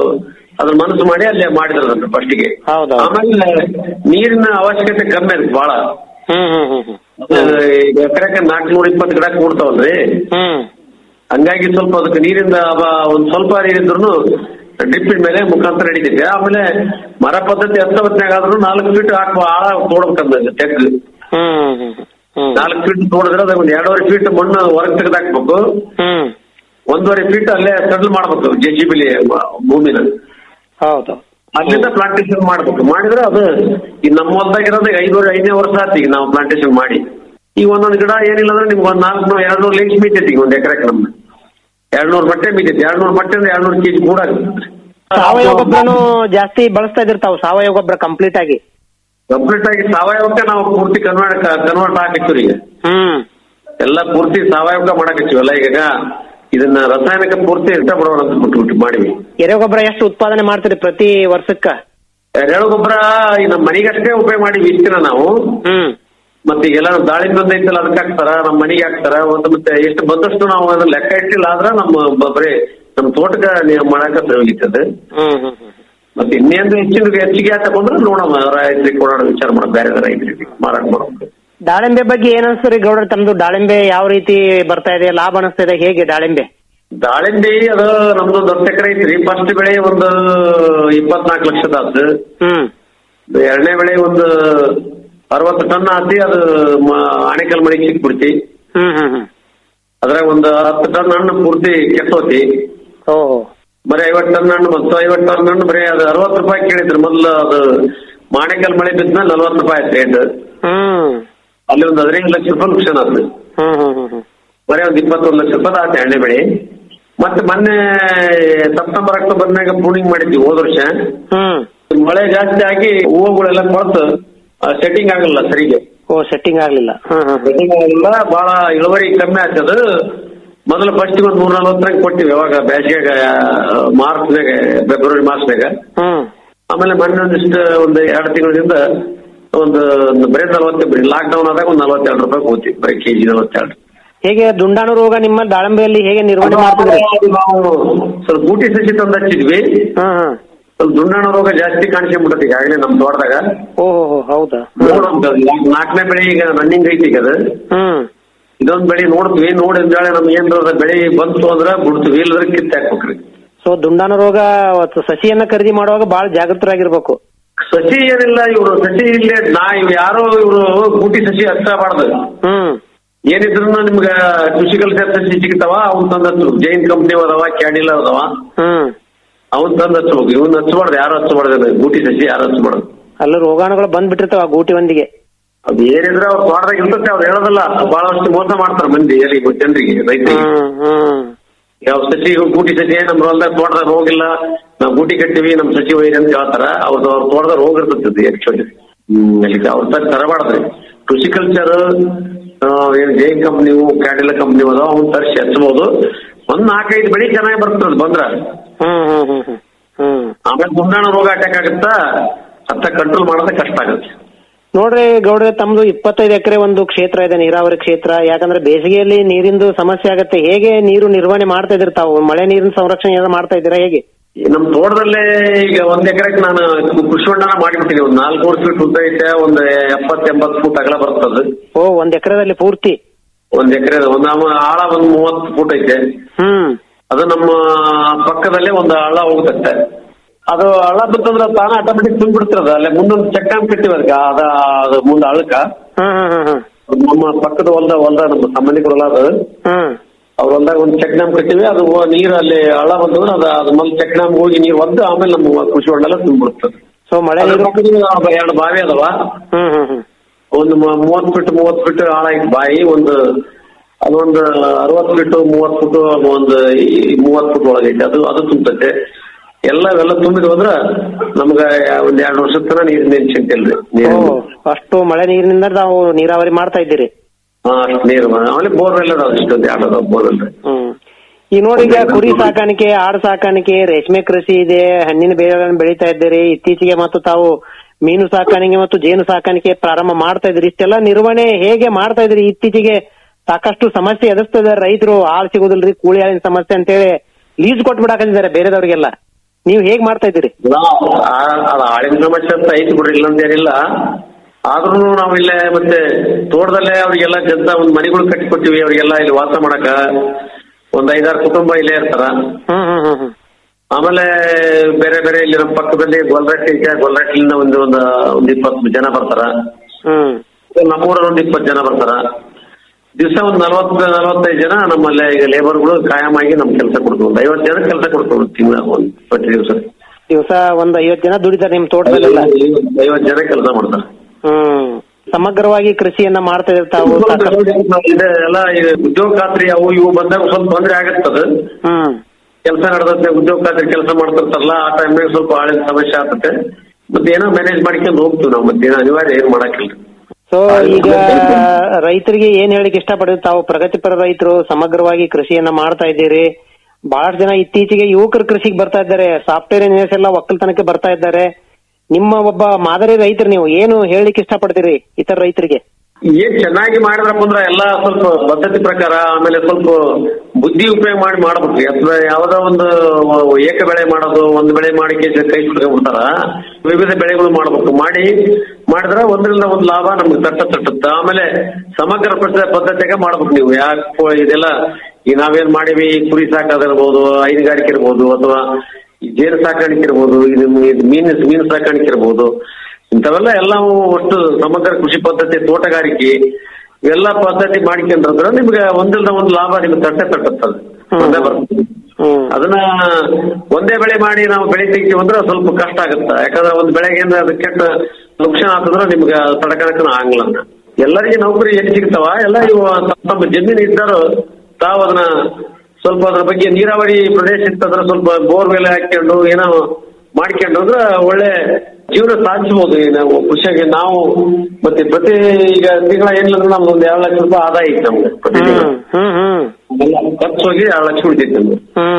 ಅದ್ರ ಮನಸ್ಸು ಮಾಡಿ ಅಲ್ಲೇ ಮಾಡಿದ್ರು ಅದನ್ನ ಫಸ್ಟಿಗೆ ಹೌದು ಆಮೇಲೆ ನೀರಿನ ಅವಶ್ಯಕತೆ ಕಮ್ಮಿ ಅದಕ್ಕೆ ಬಹಳ ಹ್ಮ್ ಹ್ಮ್ ಹ್ಮ್ ಹ್ಮ್ ಈಗ ಎಕರೆಕ್ಕೆ ನಾಲ್ಕನೂರ ಇಪ್ಪತ್ತು ಗಿಡ ಕೂಡ್ತಾವಲ್ರಿ ಹ್ಮ್ ಹಂಗಾಗಿ ಸ್ವಲ್ಪ ಅದಕ್ಕೆ ನೀರಿಂದ ಅಭಾ- ಒಂದ್ ಸ್ವಲ್ಪ ನೀರಿದ್ರು ಡ್ರಿಪ್ಪಿನ ಮೇಲೆ ಮುಖಾಂತರ ನಡೀತಿದೆ ಆಮೇಲೆ ಮರ ಪದ್ಧತಿ ಹತ್ತೊಂಬತ್ತನಾಗ ಆದ್ರೂ ನಾಲ್ಕು ಫೀಟ್ ಹಾಕುವ ಆಳ ತೋಡ್ಬೇಕಂದ ತೆಗ್ ಹ್ಮ್ ಹ್ಮ್ ಹ್ಮ್ ನಾಲ್ಕು ಫೀಟ್ ತೋಡಿದ್ರೆ ಅದಾಗ ಒಂದ್ ಎರಡೂವರೆ ಫೀಟ್ ಮಣ್ಣು ಹೊರಗೆ ತೆಗೆದು ಹಾಕ್ಬೇಕು ಹ್ಮ್ ಒಂದೂವರೆ ಫೀಟ್ ಅಲ್ಲೇ ಸಡ್ಲ್ ಮಾಡ್ಬೇಕು ಜೆ ಸಿ ಬಿಲಿ ಭೂಮಿನ ಹೌದು ಅಲ್ಲಿಂದ ಪ್ಲಾಂಟೇಶನ್ ಮಾಡ್ಬೇಕು ಮಾಡಿದ್ರೆ ಅದು ಈ ನಮ್ಮ ಹೊಲ್ದಾಗಿರೋದು ಐದೂವರೆ ಐದನೇ ವರ್ಷ ಆಯ್ತು ಈಗ ನಾವು ಪ್ಲಾಂಟೇಶನ್ ಮಾಡಿ ಈಗ ಒಂದೊಂದು ಗಿಡ ಏನಿಲ್ಲ ಅಂದ್ರೆ ನಿಮ್ಗೆ ಒಂದ್ ನಾಲ್ಕು ಎರಡ್ ನೂರು ಲಿಂಕ್ಸ್ ಮೀತೈತಿ ಈಗ ಒಂದ್ ಎಕರೆಗೆ ನಮ್ದು ಎರಡ್ ನೂರು ಬಟ್ಟೆ ಮೀತೈತಿ ಎರಡ್ ನೂರು ಬಟ್ಟೆ ಅಂದ್ರೆ ಎರಡ್ ನೂರು ಕೆಜಿ ಕೂಡ ಆಗುತ್ತೆ ಸಾವಯವ ಗೊಬ್ಬರನು ಜಾಸ್ತಿ ಬಳಸ್ತಾ ಇದಿರ್ತಾವ ಸಾವಯವ ಗೊಬ್ಬರ ಕಂಪ್ಲೀಟ್ ಆಗಿ ಕಂಪ್ಲೀಟ್ ಆಗಿ ಸಾವಯವಕ್ಕೆ ನಾವು ಪೂರ್ತಿ ಕನ್ವರ್ಟ್ ಕನ್ವರ್ಟ್ ಹಾಕಿರ್ತೀವಿ ಈಗ ಹ್ಮ್ ಎಲ್ಲ ಪೂರ್ತಿ ಸಾವಯವಕ ಮಾಡಕತ್ತೀವಲ್ಲ ಈಗ ಇದನ್ನ ರಾಸಾಯನಿಕ ಪೂರ್ತಿ ಇಷ್ಟಪಡೋಣ ಅಂತ ಬಿಟ್ಬಿಟ್ಟು ಮಾಡಿವಿ ಎರೆಗೊಬ್ಬರ ಎಷ್ಟು ಉತ್ಪಾದನೆ ಮಾಡ್ತೀರಿ ಪ್ರತಿ ವರ್ಷಕ್ಕ ಎರೆಹುಳು ಗೊಬ್ಬರ ಈ ನಮ್ಮ ಮನೆಗಷ್ಟೇ ಉಪಯೋಗ ಮಾಡಿ ಇಷ್ಟಿನ ನಾವು ಹ್ಮ್ ಮತ್ತೆ ಈಗೆಲ್ಲ ದಾಳಿಂಬೆ ಬಂದೈತಲ್ಲ ಅದಕ್ಕೆ ಹಾಕ್ತಾರ ನಮ್ಮ ಮನೆಗೆ ಹಾಕ್ತಾರ ಒಂದು ಮತ್ತೆ ಎಷ್ಟು ಬಂದಷ್ಟು ನಾವು ಅದನ್ನ ಲೆಕ್ಕ ಇಟ್ಟಿಲ್ಲ ಆದ್ರ ನಮ್ಮ ಬ- ಬರೀ ನಮ್ಮ ತೋಟಕ್ಕೆ ನೀವು ಮಾಡಾಕ ಹೋಗಿತ್ತದ ಹ್ಮ್ ಹ್ಮ್ ಹ್ಮ್ ಮತ್ತೆ ಇನ್ನೇನು ಹೆಚ್ಚಿನ ಹೆಚ್ಚಿಗೆ ಆತ ಬಂದ್ರೆ ನೋಡಮ್ಮ ರೈತರಿಗೆ ಕೊಡೋಣ ವಿಚಾರ ಮಾಡೋಣ ಬೇರೆ ರೈತರಿಗೆ ಮಾರಾಟ ಮಾಡೋಣ ದಾಳಿಂಬೆ ಬಗ್ಗೆ ಏನ್ ಅನ್ಸ್ತರಿ ಗೌಡ್ರ ತಮ್ದು ದಾಳಿಂಬೆ ಯಾವ ರೀತಿ ಬರ್ತಾ ಇದೆ ಲಾಭ ಅನಿಸ್ತಾ ಇದೆ ಹೇಗೆ ದಾಳಿಂಬೆ ದಾಳಿಂಬೆ ಅದು ನಮ್ದು ದೊಡ್ಡ ಎಕರೆ ಐತ್ರಿ ಫಸ್ಟ್ ಬೆಳೆ ಒಂದು ಇಪ್ಪತ್ನಾಲ್ಕು ಲಕ್ಷದ ಆತು ಹ್ಮ್ ಎರಡನೇ ಬೆಳೆ ಒಂದು ಅರವತ್ತು ಟನ್ ಆತಿ ಅದು ಮ- ಆಣೆಕಲ್ ಮಳಿಗೆ ಸಿಕ್ಬಿಡ್ತಿ ಹ್ಮ್ ಹ್ಮ್ ಹ್ಮ್ ಅದ್ರಾಗ ಒಂದು ಹತ್ತು ಟನ್ ಹಣ್ಣು ಪೂರ್ತಿ ಕೆಟ್ಟೋತಿ ಓಹೋ ಬರೀ ಐವತ್ತು ಟನ್ ಹಣ್ಣು ಮತ್ತು ಐವತ್ತು ಟನ್ ಹಣ್ಣು ಬರೀ ಅದು ಅರವತ್ತು ರೂಪಾಯಿ ಕೇಳಿದ್ರು ಮೊದ್ಲು ಅದು ಮಾಣೆಕಲ್ ಮಳೆ ಬಿದ್ಮೇಲೆ ನಲ್ವತ್ತು ರೂಪಾಯಿ ಆಯ್ತು ರೇಟ್ ಹ್ಮ್ ಅಲ್ಲಿ ಒಂದು ಹದಿನೈದು ಲಕ್ಷ ರೂಪಾಯಿ ನುಕ್ಸಾನ್ ಆಯ್ತು ಹ್ಮ್ ಹ್ಮ್ ಹ್ಮ್ ಹ್ಮ್ ಬರೀ ಒಂದು ಇಪ್ಪತ್ತೊಂದು ಲಕ್ಷ ರೂಪಾಯಿ ಆಯ್ತು ಎಣ್ಣೆ ಬೆಳೆ ಮತ್ತೆ ಮೊನ್ನೆ ಸೆಪ್ಟೆಂಬರ್ ಅಕ್ಟೋಬರ್ನಾಗ ಪೂರ್ಣಿಂಗ್ ಮಾಡಿದ್ವಿ ಹೋದ ವರ್ಷ ಹ್ಮ್ ಮಳೆ ಜಾಸ್ತಿ ಆಗಿ ಹೂವುಗಳೆಲ್ಲ ಕೊಳತು ಸೆಟ್ಟಿಂಗ್ ಆಗಲ್ಲ ಸರಿಗೆ ಓ ಸೆಟ್ಟಿಂಗ್ ಆಗ್ಲಿಲ್ಲ ಹ್ಮ್ ಹ್ಮ್ ಸೆಟ್ಟಿಂಗ್ ಆಗಲ್ಲ ಬಹಳ ಇಳುವರಿ ಕಮ್ಮಿ ಆಗ್ತದ ಮೊದಲು ಫಸ್ಟ್ ಒಂದು ನೂರ ನಲ್ವತ್ತರಾಗ ಕೊಟ್ಟಿವಿ ಯಾವಾಗ ಬೇಸಿಗೆಗ ಮಾರ್ಚ್ನಾಗ ಫೆಬ್ರವರಿ ಮಾರ್ಚ್ನಾಗ ಹ್ಮ್ ಆಮೇಲೆ ಮೊನ್ನೆ ಒಂದಿಷ್ಟು ಒಂದು ಎರಡು ತಿಂಗಳಿಂದ ಒಂದು ಒಂದು ಬರೀ ನಲವತ್ತು ಬರೀ ಲಾಕ್ ಡೌನ್ ಆದಾಗ ಒಂದು ನಲವತ್ತೆರಡು ರೂಪಾಯಿ ಹೋಗ್ತಿ ಬರೀ ಕೆಜಿ ನಲವತ್ತೆರಡು ಹೇಗೆ ದುಂಡಾಣು ರೋಗ ನಿಮ್ಮ ದಾಳಿಂಬೆಯಲ್ಲಿ ಹೇಗೆ ನಿರ್ವಹಣೆ ಮಾಡ್ತಿದ್ರಿ ನಾವು ಸ್ವಲ್ಪ ಬೂಟಿ ಸಸಿ ತಂದು ಹಚ್ಚಿದ್ವಿ ಹ್ಮ್ ಹ್ಮ್ ಸ್ವಲ್ಪ ದುಂಡಾಣ ರೋಗ ಜಾಸ್ತಿ ಕಾಣಿಸ್ಕೊಂಡ್ಬಿಟ್ಟತಿ ಈಗಾಗಲೇ ನಮ್ ತೋಟದಾಗ ಓಹೋ ಹೌದಾ ನೋಡೋಣ ನಾಲ್ಕನೇ ಬೆಳೆ ಈಗ ರನ್ನಿಂಗ್ ಐತಿ ಈಗ ಅದು ಹ್ಮ್ ಇದೊಂದ್ ಬೆಳೆ ನೋಡ್ತೀವಿ ನೋಡಿ ಒಂದ್ ನಮ್ಗೆ ಏನ್ರ ಬೆಳೆ ಬಂತು ಅಂದ್ರ ಬಿಡ್ತೀವಿ ಇಲ್ಲದ್ರೆ ಕಿತ್ತ ಹಾಕ್ಬೇಕ್ರಿ ಸೊ ದುಂಡಾಣು ರೋಗ ಅವತ್ತು ಸಸಿಯನ್ನ ಖರೀದಿ ಮಾಡುವಾಗ ಬಹಳ ಜಾಗೃತರಾಗಿರ್ಬೇಕು ಸಸಿ ಏನಿಲ್ಲ ಇವ್ರು ಸಸಿ ಇಲ್ಲೇ ನಾ ಇವ್ ಯಾರೋ ಇವ್ರು ಬೂಟಿ ಸಸಿ ಹಚ್ಚಬಾರ್ದು ಹ್ಮ್ ಏನಿದ್ರು ನಿಮ್ಗ ಕೃಷಿ ಕಲ್ಚರ್ ಸಸಿ ಸಿಗ್ತಾವ ಅವ್ನ್ ತಂದ್ ಹಚ್ಚು ಜೈನ್ ಕಂಪ್ನಿ ಅದಾವ ಕ್ಯಾಡಿಲ ಅದಾವ ಹ್ಮ್ ಅವ್ನ್ ತಂದ್ ಹಚ್ಬೇಕು ಇವ್ನ ಹಚ್ಚಬಾರ್ದು ಯಾರು ಹಚ್ಚಬಾರ್ದು ಬೂಟಿ ಸಸಿ ಯಾರು ಹಚ್ಚಬಾರ್ದು ಅಲ್ಲ ರೋಗಾಣುಗಳು ಬಂದ್ಬಿಟ್ಟಿರ್ತಾವ ಆ ಗೂಟಿ ಒಂದಿಗೆ ಅದ್ ಏನಿದ್ರೆ ಅವ್ರ ತೋಟದಾಗ ಇರ್ತೈತೆ ಅವ್ರು ಹೇಳೋದಲ್ಲ ಬಹಳಷ್ಟು ಮೋಸ ಮಾಡ್ತಾರ ಮಂದಿ ಎಲ್ಲಿ ಜನರಿಗೆ ರೈತರಿಗೆ ಹ್ಮ್ ಹ್ಮ್ ಯಾವ ಸಸಿ ಗೂಟಿ ಸಸಿ ನಮ್ ಹೊಲ್ದಾಗ ತೋಟದಾಗ ಹೋಗಿಲ್ಲ ನಾವ್ ಗೂಟಿ ಕಟ್ಟಿವಿ ನಮ್ ಸಸಿ ಒಯ್ರಿ ಅಂತ ಹೇಳ್ತಾರ ಅವ್ರದ್ದು ಅವ್ರ ತೋಟದಾಗ ರೋಗ ಇರ್ತೈತಿ ಆಕ್ಚುಲಿ ಹ್ಮ್ ಅಲ್ಲಿ ಅವ್ರ ತರ ತರಬಾರ್ದ್ರಿ ಕೃಷಿ ಕಲ್ಚರ್ ಏನ್ ಜೈನ್ ಕಂಪ್ನಿವು ಕ್ಯಾಡಿಲ ಕಂಪ್ನಿ ಅದಾವ ಅವ್ನ ತರಿಸಿ ಹಚ್ಬೋದು ಒಂದ್ ನಾಲ್ಕೈದು ಬೆಳಿ ಚೆನ್ನಾಗಿ ಬರ್ತದ ಬಂದ್ರ ಹ್ಮ್ ಹ್ಮ್ ಹ್ಮ್ ಹ್ಮ್ ಹ್ಮ್ ಆಮೇಲೆ ಗುಂಡಾಣ ರೋಗ ಅಟ್ಯಾಕ್ ಆಗುತ್ತಾ ಅತ್ತ ಕಂಟ್ರೋಲ್ ಮಾಡೋದೇ ಕಷ್ಟ ಆಗುತ್ತೆ ನೋಡ್ರಿ ಗೌಡ್ರೆ ತಮ್ದು ಇಪ್ಪತ್ತೈದು ಎಕರೆ ಒಂದು ಕ್ಷೇತ್ರ ಇದೆ ನೀರಾವರಿ ಕ್ಷೇತ್ರ ಯಾಕಂದ್ರೆ ಬೇಸಿಗೆಯಲ್ಲಿ ನೀರಿಂದು ಸಮಸ್ಯೆ ಆಗತ್ತೆ ಹೇಗೆ ನೀರು ನಿರ್ವಹಣೆ ಮಾಡ್ತಾ ಇದ್ದೀರಿ ತಾವು ಮಳೆ ನೀರಿನ ಸಂರಕ್ಷಣೆ ಏನಾದ್ರು ಮಾಡ್ತಾ ಇದ್ದೀರಾ ಹೇಗೆ ಈ ನಮ್ ತೋಟದಲ್ಲೇ ಈಗ ಒಂದ್ ಎಕರೆಗೆ ನಾನು ಕೃಷಿ ಹೊಂಡನ ಮಾಡಿಬಿಡ್ತೀನಿ ಒಂದ್ ನಾಲ್ಕೂವರೆ ಫೀಟ್ ಉದ್ದ ಐತೆ ಒಂದ್ ಎಪ್ಪತ್ ಎಂಬತ್ ಫೂಟ್ ಅಗಲ ಬರ್ತದೆ ಓ ಒಂದ್ ಎಕರೆದಲ್ಲಿ ಪೂರ್ತಿ ಒಂದ್ ಎಕರೆ ಒಂದ್ ನಮ್ಮ ಆಳ ಒಂದ್ ಮೂವತ್ತು ಫೂಟ್ ಐತೆ ಹ್ಮ್ ಅದು ನಮ್ಮ ಪಕ್ಕದಲ್ಲೇ ಒಂದು ಹಳ್ಳ ಹೋಗುತ್ತೆ ಅದು ಹಳ್ಳ ಬಿತ್ತಂದ್ರೆ ತಾನ ಆಟೋಮೆಟಿಕ್ ತುಂಬಿಡ್ತಿರೋದು ಅಲ್ಲೇ ಮುಂದೊಂದು ಚೆಕ್ ಡ್ಯಾಮ್ ಕಟ್ಟಿವಿ ಅದಕ್ಕೆ ಅದ ಅದು ಮುಂದೆ ಹಳ್ಳಕ್ಕ ನಮ್ಮ ಪಕ್ಕದ ಹೊಲ್ದ ಹೊಲ್ದ ನಮ್ಮ ಸಂಬಂಧಿಕರು ಹೊಲ ಅದು ಅವ್ರ ಹೊಲ್ದಾಗ ಒಂದು ಚೆಕ್ ಡ್ಯಾಮ್ ಕಟ್ಟಿವಿ ಅದು ನೀರು ಅಲ್ಲಿ ಹಳ್ಳ ಬಂತಂದ್ರೆ ಅದು ಅದ್ ಮೇಲೆ ಚೆಕ್ ಡ್ಯಾಮ್ ಹೋಗಿ ನೀರು ಒದ್ದು ಆಮೇಲೆ ನಮ್ಮ ಕೃಷಿ ಹೊಂಡೆಲ್ಲ ತುಂಬಿಡ್ತದೆ ಸೊ ಮಳೆ ಅದ್ರ ನೀರು ಪಕ್ಕದಲ್ಲಿ ಎರಡು ಬಾವಿ ಅದಾವ ಹ್ಮ್ ಹ್ಮ್ ಹ್ಮ್ ಒಂದು ಮ- ಮೂವತ್ತು ಫೀಟ್ ಮೂವತ್ತು ಫೀಟ್ ಆಳ ಐತಿ ಬಾಯಿ ಒಂದು ಅದೊಂದು ಅರವತ್ತು ಫೀಟ್ ಮೂವತ್ತು ಫುಟ್ ಒಂದು ಈ ಮೂವತ್ತು ಫುಟ್ ಒಳಗೈತೆ ಅದು ಅದು ತುಂಬತೈತೆ ಎಲ್ಲ ಇವೆಲ್ಲ ತುಂಬಿದ್ವು ಅಂದ್ರ ನಮ್ಗ ಒಂದ್ ಎರಡು ವರ್ಷದ ತನ ನೀರಿನ ಏನ್ ಚಿಂತೆ ಇಲ್ರಿ ನೀರಿನ ಓ, ಅಷ್ಟು ಮಳೆ ನೀರಿನಿಂದ ನಾವು ನೀರಾವರಿ ಮಾಡ್ತಾ ಇದ್ದೀರಿ ಹಾ ಅಷ್ಟ್ ನೀರು ಆಮೇಲೆ ಬೋರ್ವೆಲ್ ಅದಾವ ಇಷ್ಟೊಂದು ಎರಡು ಅದಾವ ಬೋರ್ವೆಲ್ ಹ್ಮ್ ಈ ನೋಡಿ ಈಗ ಕುರಿ ಸಾಕಾಣಿಕೆ ಆಡು ಸಾಕಾಣಿಕೆ ರೇಷ್ಮೆ ಕೃಷಿ ಇದೆ ಹಣ್ಣಿನ ಬೆಳೆಗಳನ್ನು ಬೆಳೀತಾ ಇದ್ದೀರಿ ಇತ್ತೀಚೆಗೆ ಮತ್ತು ತಾವು ಮೀನು ಸಾಕಾಣಿಕೆ ಮತ್ತು ಜೇನು ಸಾಕಾಣಿಕೆ ಪ್ರಾರಂಭ ಮಾಡ್ತಾ ಇದ್ರಿ ಇಷ್ಟೆಲ್ಲ ನಿರ್ವಹಣೆ ಹೇಗೆ ಮಾಡ್ತಾ ಇದ್ರಿ ಇತ್ತೀಚೆಗೆ ಸಾಕಷ್ಟು ಸಮಸ್ಯೆ ಎದುರಿಸ್ತಾ ಇದಾರೆ ರೈತರು ಆಳ್ ಸಿಗೋದಿಲ್ರಿ ಕೂಲಿ ಆಳಿನ ಸಮಸ್ಯೆ ಅಂತೇಳಿ ಲೀಸ್ ಕೊಟ್ಬಿಡಾಕಂತಿದ್ದಾರೆ ಬೇರೆದವ್ರಿಗೆಲ್ಲ ನೀವ್ ಹೇಗ್ ಮಾಡ್ತಾ ಇದ್ದೀರಿ ಅದು ಆಳಿನ ಸಮಸ್ಯೆ ಅಂತ ಐತಿ ಬಿಡ್ರಿ ಇಲ್ಲ ಅಂತ ಏನಿಲ್ಲ ಆದ್ರೂ ನಾವು ಇಲ್ಲೇ ಮತ್ತೆ ತೋಟದಲ್ಲೇ ಅವ್ರಿಗೆಲ್ಲ ಜನ ಒಂದ್ ಮನೆಗಳು ಕಟ್ಟಿ ಕೊಟ್ಟಿವಿ ಅವ್ರಿಗೆಲ್ಲ ಇಲ್ಲಿ ವಾಸ ಮಾಡಕ ಒಂದ್ ಐದಾರು ಕುಟುಂಬ ಇಲ್ಲೇ ಇರ್ತಾರ ಆಮೇಲೆ ಬೇರೆ ಬೇರೆ ಇಲ್ಲಿ ನಮ್ಮ ಪಕ್ಕದಲ್ಲಿ ಗೊಲ್ರಟ್ಟಿ ಇದೆ ಗೊಲ್ರಟ್ಟಿಲಿಂದ ಒಂದು ಒಂದು ಒಂದ್ ಇಪ್ಪತ್ತು ಜನ ಬರ್ತಾರ ನಮ್ಮೂರಲ್ಲಿ ಒಂದ್ ಇಪ್ಪತ್ತು ಜನ ಬರ್ತಾರ ದಿವಸ ಒಂದ್ ನಲವತ್ತು ನಲವತ್ತೈದು ಜನ ನಮ್ಮಲ್ಲೇ ಈಗ ಲೇಬರ್ಗಳು ಕಾಯಂ ಆಗಿ ನಮ್ ಕೆಲಸ ಕೊಡ್ತೀವಿ ಒಂದ್ ಐವತ್ತು ಜನ ಕೆಲಸ ಕೊಡ್ತೀವಿ ತಿಂಗಳ ಒಂದ್ ಪ್ರತಿ ದಿವಸ ದಿವಸ ಒಂದ್ ಐವತ್ ಜನ ದುಡಿತಾರೆ ನಿಮ್ ತೋಟದಲ್ಲೆಲ್ಲ ಐವತ್ತು ಜನ ಕೆಲಸ ಮಾಡ್ತಾರೆ ಹ್ಮ್ ಸಮಗ್ರವಾಗಿ ಕೃಷಿಯನ್ನ ಮಾಡ್ತಾ ಇದ್ರೆ ತಾವು ಸಾಕಷ್ಟು ಇದೆ ಎಲ್ಲ ಈಗ ಉದ್ಯೋಗ ಖಾತ್ರಿ ಅವು ಇವು ಬಂದಾಗ ಸ್ವಲ್ಪ ತೊಂದರೆ ಆಗತ್ತದ ಹ್ಮ್ ಕೆಲಸ ನಡೆದತ್ತೆ ಉದ್ಯೋಗ ಖಾತ್ರಿ ಕೆಲಸ ಮಾಡ್ತಿರ್ತಾರಲ್ಲ ಆ ಟೈಮ್ನಾಗ ಸ್ವಲ್ಪ ಆಳಿನ ಸಮಸ್ಯೆ ಆಗ್ತದೆ ಮತ್ತೆ ಏನೋ ಮ್ಯಾನೇಜ್ ಮಾಡ್ಕೊಂಡು ಹೋಗ್ತೀವಿ ನಾವು ಮತ್ತೆ ಏನೋ ಅನಿವಾರ್ಯ ಏನ್ ಮಾಡಕ್ಕಿಲ್ಲ ಸೊ ಈಗ ರೈತರಿಗೆ ಏನ್ ಹೇಳಿಕ್ ಇಷ್ಟಪಡ್ತೀವಿ ತಾವು ಪ್ರಗತಿಪರ ರೈತರು ಸಮಗ್ರವಾಗಿ ಕೃಷಿಯನ್ನ ಮಾಡ್ತಾ ಇದ್ದೀರಿ ಬಹಳಷ್ಟು ಜನ ಇತ್ತೀಚೆಗೆ ಯುವಕರು ಕೃಷಿಗೆ ಬರ್ತಾ ಇದ್ದಾರೆ ಸಾಫ್ಟ್ವೇರ್ ಇಂಜಿನಿಯರ್ಸ್ ಎಲ್ಲ ಒಕ್ಕಲ್ತನಕ್ಕೆ ಬರ್ತಾ ಇದ್ದಾರೆ ನಿಮ್ಮ ಒಬ್ಬ ಮಾದರಿ ರೈತರು ನೀವು ಏನು ಹೇಳಲಿಕ್ಕೆ ಇಷ್ಟಪಡ್ತೀರಿ ಇತರ ರೈತರಿಗೆ ಏನ್ ಚೆನ್ನಾಗಿ ಮಾಡಿದ್ರಪ್ಪ ಅಂದ್ರೆ ಎಲ್ಲ ಸ್ವಲ್ಪ ಪದ್ಧತಿ ಪ್ರಕಾರ ಆಮೇಲೆ ಸ್ವಲ್ಪ ಬುದ್ಧಿ ಉಪಯೋಗ ಮಾಡಿ ಮಾಡ್ಬೇಕು ಅಥವಾ ಯಾವ್ದೋ ಒಂದು ಏಕ ಬೆಳೆ ಮಾಡೋದು ಒಂದು ಬೆಳೆ ಮಾಡಿ ಕೈ ಬಿಡ್ತಾರ ವಿವಿಧ ಬೆಳೆಗಳು ಮಾಡ್ಬೇಕು ಮಾಡಿ ಮಾಡಿದ್ರೆ ಒಂದರಿಂದ ಒಂದು ಲಾಭ ನಮ್ಗೆ ತಟ್ಟ ತಟ್ಟುತ್ತೆ ಆಮೇಲೆ ಸಮಗ್ರ ಪದ್ಧ- ಪದ್ಧತಿಗೆ ಮಾಡ್ಬೇಕು ನೀವು ಯಾಕೆ ಇದೆಲ್ಲ ಈ ನಾವೇನ್ ಮಾಡಿವಿ ಕುರಿ ಸಾಕೋದಿರ್ಬೋದು ಹೈನುಗಾರಿಕೆ ಇರ್ಬೋದು ಅಥವಾ ಈ ಜೇನು ಸಾಕಾಣಿಕೆ ಇರ್ಬೋದು ಇದು ಇದು ಮೀನು ಮೀನು ಸಾಕಾಣಿಕೆ ಇರ್ಬೋದು ಇಂಥವೆಲ್ಲ ಎಲ್ಲವೂ ಒಟ್ಟು ಸಮಗ್ರ ಕೃಷಿ ಪದ್ಧತಿ ತೋಟಗಾರಿಕೆ ಇವೆಲ್ಲ ಪದ್ಧತಿ ಮಾಡ್ಕೊಂಡ್ರಂದ್ರೆ ನಿಮ್ಗೆ ಒಂದಿಲ್ಲ ಒಂದು ಲಾಭ ನಿಮ್ಗೆ ತಟ್ಟೆ ತಟ್ಟುತ್ತದೆ ಒಂದೇ ಬರ್ತದೆ ಅದನ್ನ ಒಂದೇ ಬೆಳೆ ಮಾಡಿ ನಾವು ಬೆಳೆ ತೆಗಿತೀವಿ ಅಂದ್ರೆ ಸ್ವಲ್ಪ ಕಷ್ಟ ಆಗುತ್ತೆ ಯಾಕಂದ್ರೆ ಒಂದ್ ಬೆಳೆಗೆ ಏನಾರ ಅದು ಕೆಟ್ಟ ನುಕ್ಸಾನ ಆತಂದ್ರೆ ನಿಮ್ಗೆ ತಡಕಣಕನ ಆಗಲ್ಲ ಎಲ್ಲರಿಗೆ ನೌಕರಿ ಎಲ್ಲಿ ಸಿಗ್ತಾವ ಎಲ್ಲ ಇವು ತಮ್ಮ ತಮ್ಮ ಜಮೀನು ಇದ್ದಾರೋ ತಾವು ಅದನ್ನ ಸ್ವಲ್ಪ ಅದ್ರ ಬಗ್ಗೆ ನೀರಾವರಿ ಪ್ರದೇಶ ಇತ್ತಂದ್ರೆ ಸ್ವಲ್ಪ ಬೋರ್ವೆಲ್ ಹಾಕೊಂಡು ಏನೋ ಮಾಡ್ಕೊಂಡು ಅಂದ್ರೆ ಒಳ್ಳೆ ಜೀವನ ಸಾಧಿಸಬಹುದು ಈ ನಾವು ಖುಷಿಯಾಗಿ ನಾವು ಮತ್ತೆ ಪ್ರತಿ ಈಗ ತಿಂಗಳ ಏನಿಲ್ಲ ಅಂದ್ರೆ ನಮ್ದು ಒಂದು ಎರಡು ಲಕ್ಷ ರೂಪಾಯಿ ಆದಾಯ ಐತೆ ನಮ್ಗೆ ಪ್ರತಿ ತಿಂಗಳ ಎಲ್ಲ ಖರ್ಚು ಹೋಗಿ ಎರಡು ಲಕ್ಷ ಉಳಿತೈತೆ ನಮ್ಗೆ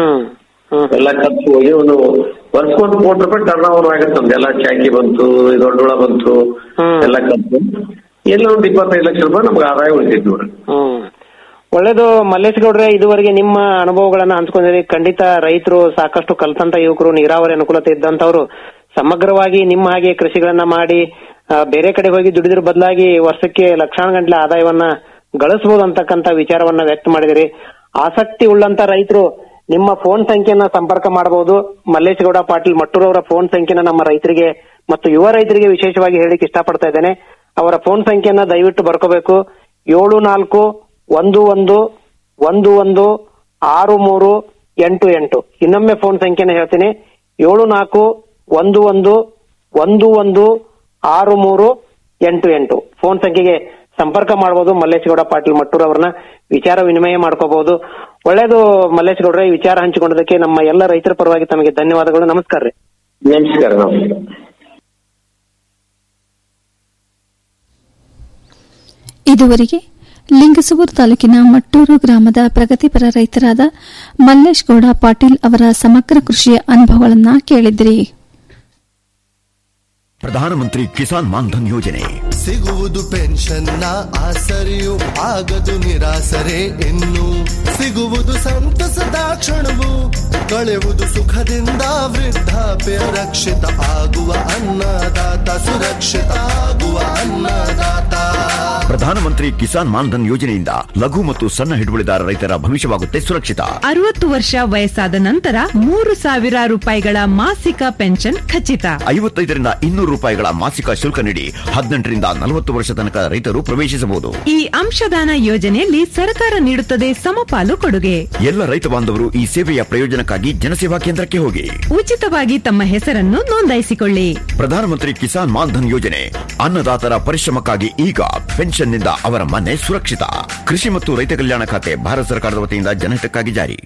ಎಲ್ಲ ಖರ್ಚು ಹೋಗಿ ಒಂದು ವರ್ಷಕ್ಕೊಂದು ಕೋಟಿ ರೂಪಾಯಿ ಟರ್ನ್ ಓವರ್ ಆಗುತ್ತೆ ನಮ್ದು ಎಲ್ಲ ಚಾಕಿ ಬಂತು ಈ ದೊಡ್ಡೊಳ ಬಂತು ಎಲ್ಲ ಖರ್ಚು ಎಲ್ಲ ಒಂದು ಇಪ್ಪತ್ತೈದು ಲಕ್ಷ ರೂಪಾಯಿ ನಮ್ಗೆ ಆದಾಯ ಉಳಿತೈತೆ ನೋಡ್ರಿ ಹ್ಮ್ ಒಳ್ಳೇದು ಮಲ್ಲೇಶ್ ಗೌಡ್ರೆ ಇದುವರೆಗೆ ನಿಮ್ಮ ಅನುಭವಗಳನ್ನ ಹಂಚ್ಕೊಂಡಿರಿ ಖಂಡಿತ ರೈತರು ಸಾಕಷ್ಟು ಕಲ್ತಂತ ಯುವಕರು ನೀರಾವರಿ ಅನುಕೂಲತೆ ಇದ್ದಂತವ್ರು ಸಮಗ್ರವಾಗಿ ನಿಮ್ಮ ಹಾಗೆ ಕೃಷಿಗಳನ್ನ ಮಾಡಿ ಆ, ಬೇರೆ ಕಡೆ ಹೋಗಿ ದುಡಿದ್ರ ಬದಲಾಗಿ ವರ್ಷಕ್ಕೆ ಲಕ್ಷಾನು ಗಂಟಲೆ ಆದಾಯವನ್ನ ಗಳಿಸಬಹುದು ಅಂತಕ್ಕಂತ ವಿಚಾರವನ್ನ ವ್ಯಕ್ತ ಮಾಡಿದಿರಿ ಆಸಕ್ತಿ ಉಳ್ಳಂತ ರೈತರು ನಿಮ್ಮ ಫೋನ್ ಸಂಖ್ಯೆಯನ್ನ ಸಂಪರ್ಕ ಮಾಡಬಹುದು ಮಲ್ಲೇಶ್ ಗೌಡ ಪಾಟೀಲ್ ಮಟ್ಟೂರ್ ಅವರ ಫೋನ್ ಸಂಖ್ಯೆನ ನಮ್ಮ ರೈತರಿಗೆ ಮತ್ತು ಯುವ ರೈತರಿಗೆ ವಿಶೇಷವಾಗಿ ಹೇಳಿಕ್ಕೆ ಇಷ್ಟಪಡ್ತಾ ಇದ್ದೇನೆ ಅವರ ಫೋನ್ ಸಂಖ್ಯೆಯನ್ನ ದಯವಿಟ್ಟು ಬರ್ಕೋಬೇಕು ಏಳು ನಾಲ್ಕು ಒಂದು ಒಂದು ಒಂದು ಒಂದು ಆರು ಮೂರು ಎಂಟು ಎಂಟು ಇನ್ನೊಮ್ಮೆ ಫೋನ್ ಸಂಖ್ಯೆನ ಹೇಳ್ತೀನಿ ಏಳು ನಾಲ್ಕು ಒಂದು ಒಂದು ಒಂದು ಒಂದು ಆರು ಮೂರು ಎಂಟು ಎಂಟು ಫೋನ್ ಸಂಖ್ಯೆಗೆ ಸಂಪರ್ಕ ಮಾಡಬಹುದು ಮಲ್ಲೇಶ್ ಗೌಡ ಪಾಟೀಲ್ ಮಟ್ಟೂರ್ ಅವರನ್ನ ವಿಚಾರ ವಿನಿಮಯ ಮಾಡ್ಕೋಬಹುದು ಒಳ್ಳೇದು ಮಲ್ಲೇಶ್ ಗೌಡ್ರೆ ಈ ವಿಚಾರ ಹಂಚಿಕೊಂಡದಕ್ಕೆ ನಮ್ಮ ಎಲ್ಲ ರೈತರ ಪರವಾಗಿ ತಮಗೆ ಧನ್ಯವಾದಗಳು ನಮಸ್ಕಾರ ರೀ ನಮಸ್ಕಾರ ನಮಸ್ಕಾರ ಇದುವರೆಗೆ ಲಿಂಗಸೂರು ತಾಲೂಕಿನ ಮಟ್ಟೂರು ಗ್ರಾಮದ ಪ್ರಗತಿಪರ ರೈತರಾದ ಮಲ್ಲೇಶ್ ಗೌಡ ಪಾಟೀಲ್ ಅವರ ಸಮಗ್ರ ಕೃಷಿಯ ಅನುಭವಗಳನ್ನು ಕೇಳಿದ್ರಿ ಪ್ರಧಾನಮಂತ್ರಿ ಕಿಸಾನ್ ಮಾನ್ಧನ್ ಯೋಜನೆ ಸಿಗುವುದು ಪೆನ್ಷನ್ನ ಆಸರೆಯು ಆಗದು ನಿರಾಸರೆ ಇನ್ನು ಸಿಗುವುದು ಸಂತಸದ ಕ್ಷಣವು ಕಳೆಯುವುದು ಸುಖದಿಂದ ವೃದ್ಧಾಪ್ಯ ರಕ್ಷಿತ ಆಗುವ ಅನ್ನದಾತ ಸುರಕ್ಷಿತ ಆಗುವ ಅನ್ನದಾತ ಪ್ರಧಾನಮಂತ್ರಿ ಕಿಸಾನ್ ಮಾನ್ಧನ್ ಯೋಜನೆಯಿಂದ ಲಘು ಮತ್ತು ಸಣ್ಣ ಹಿಡುವಳಿದಾರ ರೈತರ ಭವಿಷ್ಯವಾಗುತ್ತೆ ಸುರಕ್ಷಿತ ಅರವತ್ತು ವರ್ಷ ವಯಸ್ಸಾದ ನಂತರ ಮೂರು ಸಾವಿರ ರೂಪಾಯಿಗಳ ಮಾಸಿಕ ಪೆನ್ಷನ್ ಖಚಿತ ಐವತ್ತೈದರಿಂದ ಇನ್ನೂರು ರೂಪಾಯಿಗಳ ಮಾಸಿಕ ಶುಲ್ಕ ನೀಡಿ ಹದಿನೆಂಟರಿಂದ ನಲವತ್ತು ವರ್ಷ ತನಕ ರೈತರು ಪ್ರವೇಶಿಸಬಹುದು ಈ ಅಂಶದಾನ ಯೋಜನೆಯಲ್ಲಿ ಸರ್ಕಾರ ನೀಡುತ್ತದೆ ಸಮಪಾಲು ಕೊಡುಗೆ ಎಲ್ಲ ರೈತ ಬಾಂಧವರು ಈ ಸೇವೆಯ ಪ್ರಯೋಜನಕ್ಕಾಗಿ ಜನಸೇವಾ ಕೇಂದ್ರಕ್ಕೆ ಹೋಗಿ ಉಚಿತವಾಗಿ ತಮ್ಮ ಹೆಸರನ್ನು ನೋಂದಾಯಿಸಿಕೊಳ್ಳಿ ಪ್ರಧಾನಮಂತ್ರಿ ಕಿಸಾನ್ ಮಾನ್ಧನ್ ಯೋಜನೆ ಅನ್ನದಾತರ ಪರಿಶ್ರಮಕ್ಕಾಗಿ ಈಗ ಪೆನ್ಷನ್ನಿಂದ ಅವರ ಮನೆ ಸುರಕ್ಷಿತ ಕೃಷಿ ಮತ್ತು ರೈತ ಕಲ್ಯಾಣ ಖಾತೆ ಭಾರತ ಸರ್ಕಾರದ ವತಿಯಿಂದ ಜನಹಿತಕ್ಕಾಗಿ ಜಾರಿ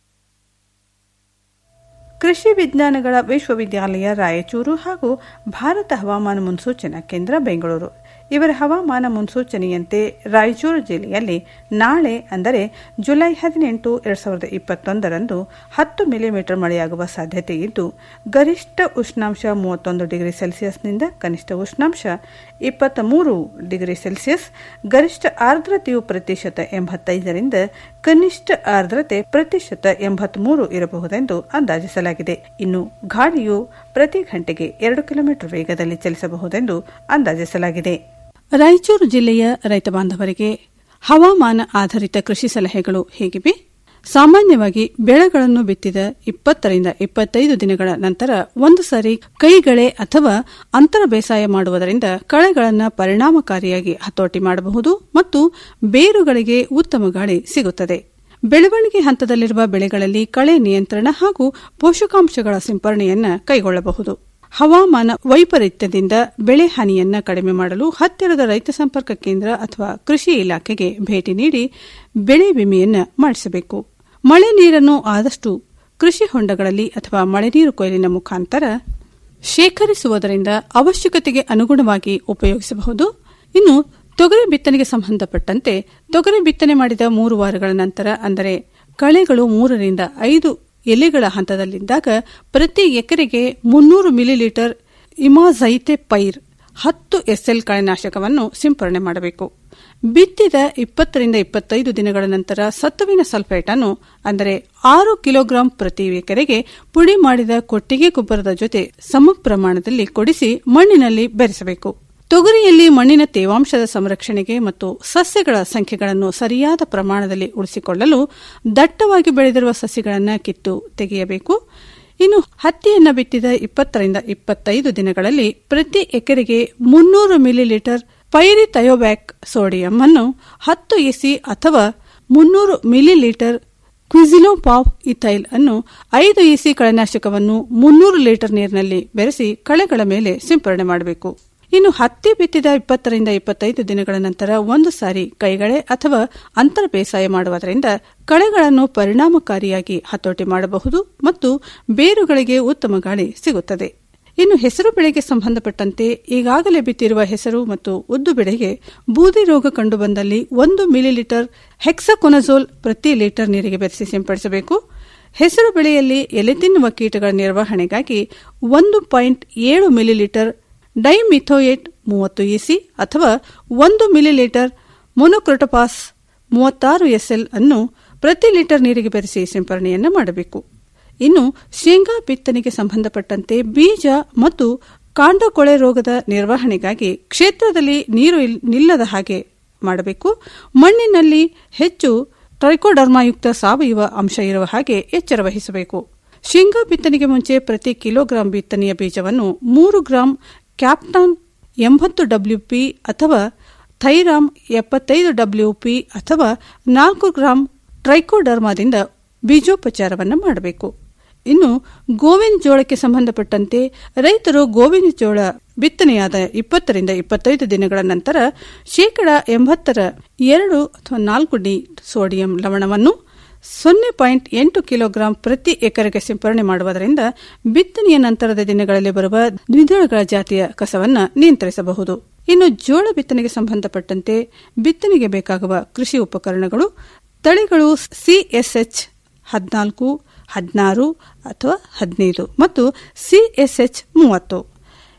ಕೃಷಿ ವಿಜ್ಞಾನಗಳ ವಿಶ್ವವಿದ್ಯಾಲಯ ರಾಯಚೂರು ಹಾಗೂ ಭಾರತ ಹವಾಮಾನ ಮುನ್ಸೂಚನಾ ಕೇಂದ್ರ ಬೆಂಗಳೂರು ಇವರ ಹವಾಮಾನ ಮುನ್ಸೂಚನೆಯಂತೆ ರಾಯಚೂರು ಜಿಲ್ಲೆಯಲ್ಲಿ ನಾಳೆ ಅಂದರೆ ಜುಲೈ ಹದಿನೆಂಟು ಎರಡ್ ಸಾವಿರದ ಇಪ್ಪತ್ತೊಂದರಂದು ಹತ್ತು ಮಿಲಿಮೀಟರ್ ಮಳೆಯಾಗುವ ಸಾಧ್ಯತೆ ಇದ್ದು ಗರಿಷ್ಠ ಉಷ್ಣಾಂಶ ಮೂವತ್ತೊಂದು ಡಿಗ್ರಿ ಸೆಲ್ಸಿಯಸ್ನಿಂದ ಕನಿಷ್ಠ ಉಷ್ಣಾಂಶ ಇಪ್ಪತ್ತ ಮೂರು ಡಿಗ್ರಿ ಸೆಲ್ಸಿಯಸ್ ಗರಿಷ್ಠ ಆರ್ದ್ರತೆಯು ಪ್ರತಿಶತ ಎಂಬತ್ತೈದರಿಂದ ಕನಿಷ್ಠ ಆರ್ದ್ರತೆ ಪ್ರತಿಶತ ಎಂಬತ್ಮೂರು ಇರಬಹುದೆಂದು ಅಂದಾಜಿಸಲಾಗಿದೆ ಇನ್ನು ಗಾಳಿಯು ಪ್ರತಿ ಗಂಟೆಗೆ ಎರಡು ಕಿಲೋಮೀಟರ್ ವೇಗದಲ್ಲಿ ಚಲಿಸಬಹುದೆಂದು ಅಂದಾಜಿಸಲಾಗಿದೆ ರಾಯಚೂರು ಜಿಲ್ಲೆಯ ರೈತ ಬಾಂಧವರಿಗೆ ಹವಾಮಾನ ಆಧಾರಿತ ಕೃಷಿ ಸಲಹೆಗಳು ಹೇಗಿವೆ ಸಾಮಾನ್ಯವಾಗಿ ಬೆಳೆಗಳನ್ನು ಬಿತ್ತಿದ ಇಪ್ಪತ್ತರಿಂದ ಇಪ್ಪತ್ತೈದು ದಿನಗಳ ನಂತರ ಒಂದು ಸಾರಿ ಕೈಗಳೆ ಅಥವಾ ಅಂತರ ಬೇಸಾಯ ಮಾಡುವುದರಿಂದ ಕಳೆಗಳನ್ನು ಪರಿಣಾಮಕಾರಿಯಾಗಿ ಹತೋಟಿ ಮಾಡಬಹುದು ಮತ್ತು ಬೇರುಗಳಿಗೆ ಉತ್ತಮ ಗಾಳಿ ಸಿಗುತ್ತದೆ ಬೆಳವಣಿಗೆ ಹಂತದಲ್ಲಿರುವ ಬೆಳೆಗಳಲ್ಲಿ ಕಳೆ ನಿಯಂತ್ರಣ ಹಾಗೂ ಪೋಷಕಾಂಶಗಳ ಸಿಂಪರಣೆಯನ್ನ ಕೈಗೊಳ್ಳಬಹುದು ಹವಾಮಾನ ವೈಪರೀತ್ಯದಿಂದ ಬೆಳೆ ಹಾನಿಯನ್ನ ಕಡಿಮೆ ಮಾಡಲು ಹತ್ತಿರದ ರೈತ ಸಂಪರ್ಕ ಕೇಂದ್ರ ಅಥವಾ ಕೃಷಿ ಇಲಾಖೆಗೆ ಭೇಟಿ ನೀಡಿ ಬೆಳೆ ವಿಮೆಯನ್ನ ಮಾಡಿಸಬೇಕು ಮಳೆ ನೀರನ್ನು ಆದಷ್ಟು ಕೃಷಿ ಹೊಂಡಗಳಲ್ಲಿ ಅಥವಾ ಮಳೆ ನೀರು ಕೊಯ್ಲಿನ ಮುಖಾಂತರ ಶೇಖರಿಸುವುದರಿಂದ ಅವಶ್ಯಕತೆಗೆ ಅನುಗುಣವಾಗಿ ಉಪಯೋಗಿಸಬಹುದು ಇನ್ನು ತೊಗರಿ ಬಿತ್ತನೆಗೆ ಸಂಬಂಧಪಟ್ಟಂತೆ ತೊಗರಿ ಬಿತ್ತನೆ ಮಾಡಿದ ಮೂರು ವಾರಗಳ ನಂತರ ಅಂದರೆ ಕಳೆಗಳು ಮೂರರಿಂದ ಐದು ಎಲೆಗಳ ಹಂತದಲ್ಲಿದ್ದಾಗ ಪ್ರತಿ ಎಕರೆಗೆ ಮುನ್ನೂರು ಮಿಲಿಲೀಟರ್ ಇಮಾಝೈತೆ ಪೈರ್ ಹತ್ತು ಎಸ್ಎಲ್ ಕಳೆನಾಶಕವನ್ನು ಸಿಂಪರಣೆ ಮಾಡಬೇಕು ಬಿತ್ತಿದ ಇಪ್ಪತ್ತರಿಂದ ಇಪ್ಪತ್ತೈದು ದಿನಗಳ ನಂತರ ಸತ್ತುವಿನ ಸಲ್ಫೇಟ್ ಅನ್ನು ಅಂದರೆ ಆರು ಕಿಲೋಗ್ರಾಂ ಪ್ರತಿ ಎಕರೆಗೆ ಪುಡಿ ಮಾಡಿದ ಕೊಟ್ಟಿಗೆ ಗೊಬ್ಬರದ ಜೊತೆ ಸಮ ಪ್ರಮಾಣದಲ್ಲಿ ಕೊಡಿಸಿ ಮಣ್ಣಿನಲ್ಲಿ ಬೆರೆಸಬೇಕು ತೊಗರಿಯಲ್ಲಿ ಮಣ್ಣಿನ ತೇವಾಂಶದ ಸಂರಕ್ಷಣೆಗೆ ಮತ್ತು ಸಸ್ಯಗಳ ಸಂಖ್ಯೆಗಳನ್ನು ಸರಿಯಾದ ಪ್ರಮಾಣದಲ್ಲಿ ಉಳಿಸಿಕೊಳ್ಳಲು ದಟ್ಟವಾಗಿ ಬೆಳೆದಿರುವ ಸಸ್ಯಗಳನ್ನು ಕಿತ್ತು ತೆಗೆಯಬೇಕು ಇನ್ನು ಹತ್ತಿಯನ್ನು ಬಿತ್ತಿದ ಇಪ್ಪತ್ತರಿಂದ ಇಪ್ಪತ್ತೈದು ದಿನಗಳಲ್ಲಿ ಪ್ರತಿ ಎಕರೆಗೆ ಮುನ್ನೂರು ಮಿಲಿಲೀಟರ್ ಪೈರಿಥಯೋಬ್ಯಾಕ್ ಸೋಡಿಯಂ ಅನ್ನು ಹತ್ತು ಎಸಿ ಅಥವಾ ಮುನ್ನೂರು ಮಿಲಿಲೀಟರ್ ಕ್ವಿಸಿಲೋಪಾಪ್ ಇಥೈಲ್ ಅನ್ನು ಐದು ಇಸಿ ಕಳೆನಾಶಕವನ್ನು ಮುನ್ನೂರು ಲೀಟರ್ ನೀರಿನಲ್ಲಿ ಬೆರೆಸಿ ಕಳೆಗಳ ಮೇಲೆ ಸಿಂಪರಣೆ ಮಾಡಬೇಕು ಇನ್ನು ಹತ್ತಿ ಬಿತ್ತಿದ ಇಪ್ಪತ್ತರಿಂದ ಇಪ್ಪತ್ತೈದು ದಿನಗಳ ನಂತರ ಒಂದು ಸಾರಿ ಕೈಗಳೆ ಅಥವಾ ಅಂತರ ಬೇಸಾಯ ಮಾಡುವುದರಿಂದ ಕಳೆಗಳನ್ನು ಪರಿಣಾಮಕಾರಿಯಾಗಿ ಹತೋಟಿ ಮಾಡಬಹುದು ಮತ್ತು ಬೇರುಗಳಿಗೆ ಉತ್ತಮ ಗಾಳಿ ಸಿಗುತ್ತದೆ ಇನ್ನು ಹೆಸರು ಬೆಳೆಗೆ ಸಂಬಂಧಪಟ್ಟಂತೆ ಈಗಾಗಲೇ ಬಿತ್ತಿರುವ ಹೆಸರು ಮತ್ತು ಉದ್ದು ಬೆಳೆಗೆ ಬೂದಿ ರೋಗ ಕಂಡುಬಂದಲ್ಲಿ ಒಂದು ಮಿಲಿಲೀಟರ್ ಹೆಕ್ಸಕೊನಜೋಲ್ ಪ್ರತಿ ಲೀಟರ್ ನೀರಿಗೆ ಬೆರೆಸಿ ಸಿಂಪಡಿಸಬೇಕು ಹೆಸರು ಬೆಳೆಯಲ್ಲಿ ಎಲೆ ತಿನ್ನುವ ಕೀಟಗಳ ನಿರ್ವಹಣೆಗಾಗಿ ಒಂದು ಪಾಯಿಂಟ್ ಏಳು ಮಿಲಿಲೀಟರ್ ಡೈಮಿಥೋಯೇಟ್ ಮೂವತ್ತು ಇಸಿ ಅಥವಾ ಒಂದು ಮಿಲಿಲೀಟರ್ ಮೊನೊಕ್ರೊಟಪಾಸ್ ಮೂವತ್ತಾರು ಎಸ್ಎಲ್ ಅನ್ನು ಪ್ರತಿ ಲೀಟರ್ ನೀರಿಗೆ ಬೆರೆಸಿ ಸಿಂಪರಣೆಯನ್ನು ಮಾಡಬೇಕು ಇನ್ನು ಶೇಂಗಾ ಬಿತ್ತನೆಗೆ ಸಂಬಂಧಪಟ್ಟಂತೆ ಬೀಜ ಮತ್ತು ಕಾಂಡಕೊಳೆ ರೋಗದ ನಿರ್ವಹಣೆಗಾಗಿ ಕ್ಷೇತ್ರದಲ್ಲಿ ನೀರು ನಿಲ್ಲದ ಹಾಗೆ ಮಾಡಬೇಕು ಮಣ್ಣಿನಲ್ಲಿ ಹೆಚ್ಚು ಟ್ರೈಕೋಡರ್ಮಾಯುಕ್ತ ಸಾವಯವ ಅಂಶ ಇರುವ ಹಾಗೆ ಎಚ್ಚರ ವಹಿಸಬೇಕು ಶೇಂಗಾ ಬಿತ್ತನೆಗೆ ಮುಂಚೆ ಪ್ರತಿ ಕಿಲೋಗ್ರಾಂ ಬಿತ್ತನೆಯ ಬೀಜವನ್ನು ಮೂರು ಗ್ರಾಂ ಕ್ಯಾಪ್ಟಾನ್ ಎಂಬತ್ತು ಡಬ್ಲ್ಯೂಪಿ ಅಥವಾ ಥೈರಾಮ್ ಎಪ್ಪತ್ತೈದು ಡಬ್ಲ್ಯೂಪಿ ಅಥವಾ ನಾಲ್ಕು ಗ್ರಾಂ ಟ್ರೈಕೋಡರ್ಮಾದಿಂದ ಬೀಜೋಪಚಾರವನ್ನು ಮಾಡಬೇಕು ಇನ್ನು ಗೋವಿನ ಜೋಳಕ್ಕೆ ಸಂಬಂಧಪಟ್ಟಂತೆ ರೈತರು ಗೋವಿನ ಜೋಳ ಬಿತ್ತನೆಯಾದ ಇಪ್ಪತ್ತರಿಂದ ಇಪ್ಪತ್ತೈದು ದಿನಗಳ ನಂತರ ಶೇಕಡ ಎಂಬತ್ತರ ಎರಡು ಅಥವಾ ನಾಲ್ಕು ಡಿ ಸೋಡಿಯಂ ಲವಣವನ್ನು ಸೊನ್ನೆ ಪಾಯಿಂಟ್ ಎಂಟು ಕಿಲೋಗ್ರಾಂ ಪ್ರತಿ ಎಕರೆಗೆ ಸಿಂಪರಣೆ ಮಾಡುವುದರಿಂದ ಬಿತ್ತನೆಯ ನಂತರದ ದಿನಗಳಲ್ಲಿ ಬರುವ ದ್ವಿದಳಗಳ ಜಾತಿಯ ಕಸವನ್ನು ನಿಯಂತ್ರಿಸಬಹುದು ಇನ್ನು ಜೋಳ ಬಿತ್ತನೆಗೆ ಸಂಬಂಧಪಟ್ಟಂತೆ ಬಿತ್ತನೆಗೆ ಬೇಕಾಗುವ ಕೃಷಿ ಉಪಕರಣಗಳು ತಳಿಗಳು ಸಿಎಸ್ಎಚ್ ಹದಿನಾಲ್ಕು ಹದಿನಾರು ಅಥವಾ ಹದಿನೈದು ಮತ್ತು ಸಿಎಸ್ಎಚ್ ಮೂವತ್ತು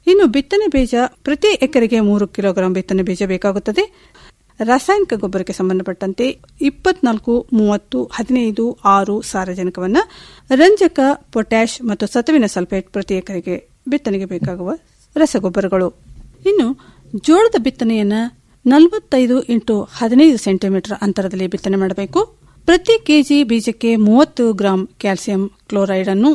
ಇನ್ನು ಬಿತ್ತನೆ ಬೀಜ ಪ್ರತಿ ಎಕರೆಗೆ ಮೂರು ಕಿಲೋಗ್ರಾಂ ಬಿತ್ತನೆ ಬೀಜ ಬೇಕಾಗುತ್ತದೆ ರಾಸಾಯನಿಕ ಗೊಬ್ಬರಕ್ಕೆ ಸಂಬಂಧಪಟ್ಟಂತೆ ಇಪ್ಪತ್ನಾಲ್ಕು ಮೂವತ್ತು ಹದಿನೈದು ಆರು ಸಾರಜನಕವನ್ನು ರಂಜಕ ಪೊಟ್ಯಾಷ್ ಮತ್ತು ಸತುವಿನ ಸಲ್ಫೇಟ್ ಪ್ರತಿ ಎಕರೆಗೆ ಬಿತ್ತನೆಗೆ ಬೇಕಾಗುವ ರಸಗೊಬ್ಬರಗಳು ಇನ್ನು ಜೋಳದ ಬಿತ್ತನೆಯನ್ನ ನಲವತ್ತೈದು ಇಂಟು ಹದಿನೈದು ಸೆಂಟಿಮೀಟರ್ ಅಂತರದಲ್ಲಿ ಬಿತ್ತನೆ ಮಾಡಬೇಕು ಪ್ರತಿ ಕೆಜಿ ಬೀಜಕ್ಕೆ ಮೂವತ್ತು ಗ್ರಾಂ ಕ್ಯಾಲ್ಸಿಯಂ ಕ್ಲೋರೈಡ್ ಅನ್ನು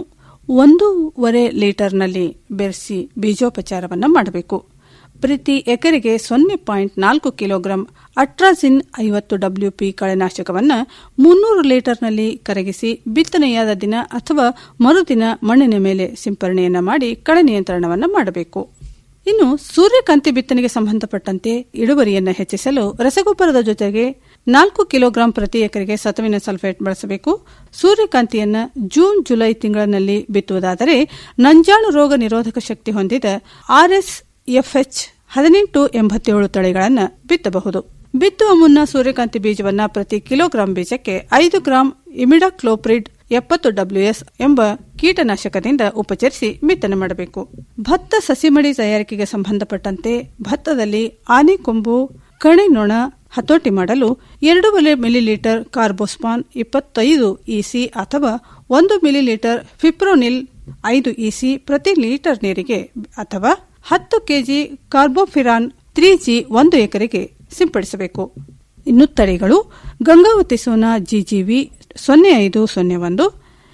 ಒಂದೂವರೆ ಲೀಟರ್ನಲ್ಲಿ ಬೆರೆಸಿ ಬೀಜೋಪಚಾರವನ್ನು ಮಾಡಬೇಕು ಪ್ರತಿ ಎಕರೆಗೆ ಸೊನ್ನೆ ಪಾಯಿಂಟ್ ನಾಲ್ಕು ಕಿಲೋಗ್ರಾಂ ಅಟ್ರಾಜಿನ್ ಐವತ್ತು ಡಬ್ಲ್ಯೂಪಿ ಕಳೆನಾಶಕವನ್ನು ಮುನ್ನೂರು ಲೀಟರ್ನಲ್ಲಿ ಕರಗಿಸಿ ಬಿತ್ತನೆಯಾದ ದಿನ ಅಥವಾ ಮರುದಿನ ಮಣ್ಣಿನ ಮೇಲೆ ಸಿಂಪರಣೆಯನ್ನ ಮಾಡಿ ಕಳೆ ನಿಯಂತ್ರಣವನ್ನು ಮಾಡಬೇಕು ಇನ್ನು ಸೂರ್ಯಕಾಂತಿ ಬಿತ್ತನೆಗೆ ಸಂಬಂಧಪಟ್ಟಂತೆ ಇಳುವರಿಯನ್ನು ಹೆಚ್ಚಿಸಲು ರಸಗೊಬ್ಬರದ ಜೊತೆಗೆ ನಾಲ್ಕು ಕಿಲೋಗ್ರಾಂ ಪ್ರತಿ ಎಕರೆಗೆ ಸತುವಿನ ಸಲ್ಫೇಟ್ ಬಳಸಬೇಕು ಸೂರ್ಯಕಾಂತಿಯನ್ನ ಜೂನ್ ಜುಲೈ ತಿಂಗಳಿನಲ್ಲಿ ಬಿತ್ತುವುದಾದರೆ ನಂಜಾಳು ರೋಗ ನಿರೋಧಕ ಶಕ್ತಿ ಹೊಂದಿದ ಆರ್ಎಸ್ ಎಫ್ಎಚ್ ಹದಿನೆಂಟು ಎಂಬತ್ತೇಳು ತಳಿಗಳನ್ನು ಬಿತ್ತಬಹುದು ಬಿತ್ತುವ ಮುನ್ನ ಸೂರ್ಯಕಾಂತಿ ಬೀಜವನ್ನ ಪ್ರತಿ ಕಿಲೋಗ್ರಾಂ ಬೀಜಕ್ಕೆ ಐದು ಗ್ರಾಂ ಇಮಿಡಾಕ್ಲೋಪ್ರಿಡ್ ಎಪ್ಪತ್ತು ಡಬ್ಲ್ಯೂಎಸ್ ಎಂಬ ಕೀಟನಾಶಕದಿಂದ ಉಪಚರಿಸಿ ಬಿತ್ತನೆ ಮಾಡಬೇಕು ಭತ್ತ ಸಸಿಮಡಿ ತಯಾರಿಕೆಗೆ ಸಂಬಂಧಪಟ್ಟಂತೆ ಭತ್ತದಲ್ಲಿ ಆನೆಕೊಂಬು ಕಣೆ ನೊಣ ಹತೋಟಿ ಮಾಡಲು ಎರಡೂವರೆ ಮಿಲಿಲೀಟರ್ ಕಾರ್ಬೋಸ್ಪಾನ್ ಇಪ್ಪತ್ತೈದು ಇಸಿ ಅಥವಾ ಒಂದು ಮಿಲಿಲೀಟರ್ ಫಿಪ್ರೋನಿಲ್ ಐದು ಇಸಿ ಪ್ರತಿ ಲೀಟರ್ ನೀರಿಗೆ ಅಥವಾ ಹತ್ತು ಕೆಜಿ ಕಾರ್ಬೋಫಿರಾನ್ ತ್ರೀ ಜಿ ಒಂದು ಎಕರೆಗೆ ಸಿಂಪಡಿಸಬೇಕು ಇನ್ನು ತಳಿಗಳು ಗಂಗಾವತಿ ಸೋನಾ ಜಿಜಿವಿ ಸೊನ್ನೆ ಐದು ಸೊನ್ನೆ ಒಂದು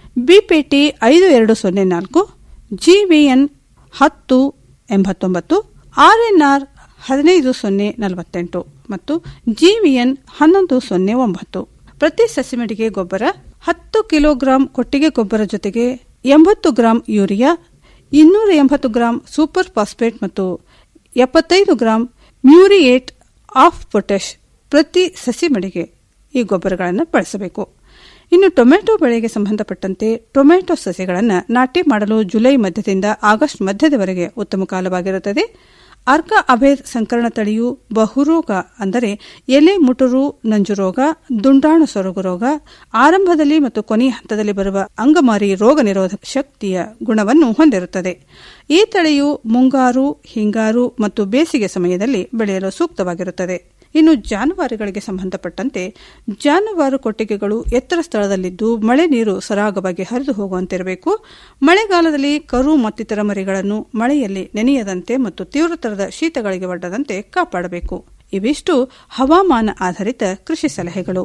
ಬಿಪಿಟಿ ಐದು ಎರಡು ಸೊನ್ನೆ ನಾಲ್ಕು ಜಿವಿಎನ್ ಹತ್ತು ಎಂಬತ್ತೊಂಬತ್ತು ಆರ್ಎನ್ಆರ್ ಹದಿನೈದು ಸೊನ್ನೆ ನಲವತ್ತೆಂಟು ಮತ್ತು ಜಿವಿಎನ್ ಹನ್ನೊಂದು ಸೊನ್ನೆ ಒಂಬತ್ತು ಪ್ರತಿ ಸಸಿಮಡಿಗೆ ಗೊಬ್ಬರ ಹತ್ತು ಕಿಲೋಗ್ರಾಂ ಕೊಟ್ಟಿಗೆ ಗೊಬ್ಬರ ಜೊತೆಗೆ ಎಂಬತ್ತು ಗ್ರಾಂ ಯೂರಿಯಾ ಇನ್ನೂರ ಎಂಬತ್ತು ಗ್ರಾಂ ಸೂಪರ್ ಫಾಸ್ಫೇಟ್ ಮತ್ತು ಎಪ್ಪತ್ತೈದು ಗ್ರಾಂ ಮ್ಯೂರಿಯೇಟ್ ಆಫ್ ಪೊಟ್ಯಾಶ್ ಪ್ರತಿ ಸಸಿಮಡಿಗೆ ಈ ಗೊಬ್ಬರಗಳನ್ನು ಬಳಸಬೇಕು ಇನ್ನು ಟೊಮೆಟೊ ಬೆಳೆಗೆ ಸಂಬಂಧಪಟ್ಟಂತೆ ಟೊಮೆಟೊ ಸಸಿಗಳನ್ನು ನಾಟಿ ಮಾಡಲು ಜುಲೈ ಮಧ್ಯದಿಂದ ಆಗಸ್ಟ್ ಮಧ್ಯದವರೆಗೆ ಉತ್ತಮ ಕಾಲವಾಗಿರುತ್ತದೆ ಅರ್ಕ ಅಭೇದ್ ಸಂಕರಣ ತಳಿಯು ಬಹುರೋಗ ಅಂದರೆ ಎಲೆ ಮುಟುರು ನಂಜು ರೋಗ ದುಂಡಾಣು ಸೊರಗು ರೋಗ ಆರಂಭದಲ್ಲಿ ಮತ್ತು ಕೊನೆಯ ಹಂತದಲ್ಲಿ ಬರುವ ಅಂಗಮಾರಿ ರೋಗ ನಿರೋಧಕ ಶಕ್ತಿಯ ಗುಣವನ್ನು ಹೊಂದಿರುತ್ತದೆ ಈ ತಳಿಯು ಮುಂಗಾರು ಹಿಂಗಾರು ಮತ್ತು ಬೇಸಿಗೆ ಸಮಯದಲ್ಲಿ ಬೆಳೆಯಲು ಸೂಕ್ತವಾಗಿರುತ್ತದೆ ಇನ್ನು ಜಾನುವಾರುಗಳಿಗೆ ಸಂಬಂಧಪಟ್ಟಂತೆ ಜಾನುವಾರು ಕೊಟ್ಟಿಗೆಗಳು ಎತ್ತರ ಸ್ಥಳದಲ್ಲಿದ್ದು ಮಳೆ ನೀರು ಸರಾಗವಾಗಿ ಹರಿದು ಹೋಗುವಂತಿರಬೇಕು ಮಳೆಗಾಲದಲ್ಲಿ ಕರು ಮತ್ತಿತರ ಮರಿಗಳನ್ನು ಮಳೆಯಲ್ಲಿ ನೆನೆಯದಂತೆ ಮತ್ತು ತೀವ್ರತರದ ಶೀತಗಳಿಗೆ ಒಡ್ಡದಂತೆ ಕಾಪಾಡಬೇಕು ಇವಿಷ್ಟು ಹವಾಮಾನ ಆಧಾರಿತ ಕೃಷಿ ಸಲಹೆಗಳು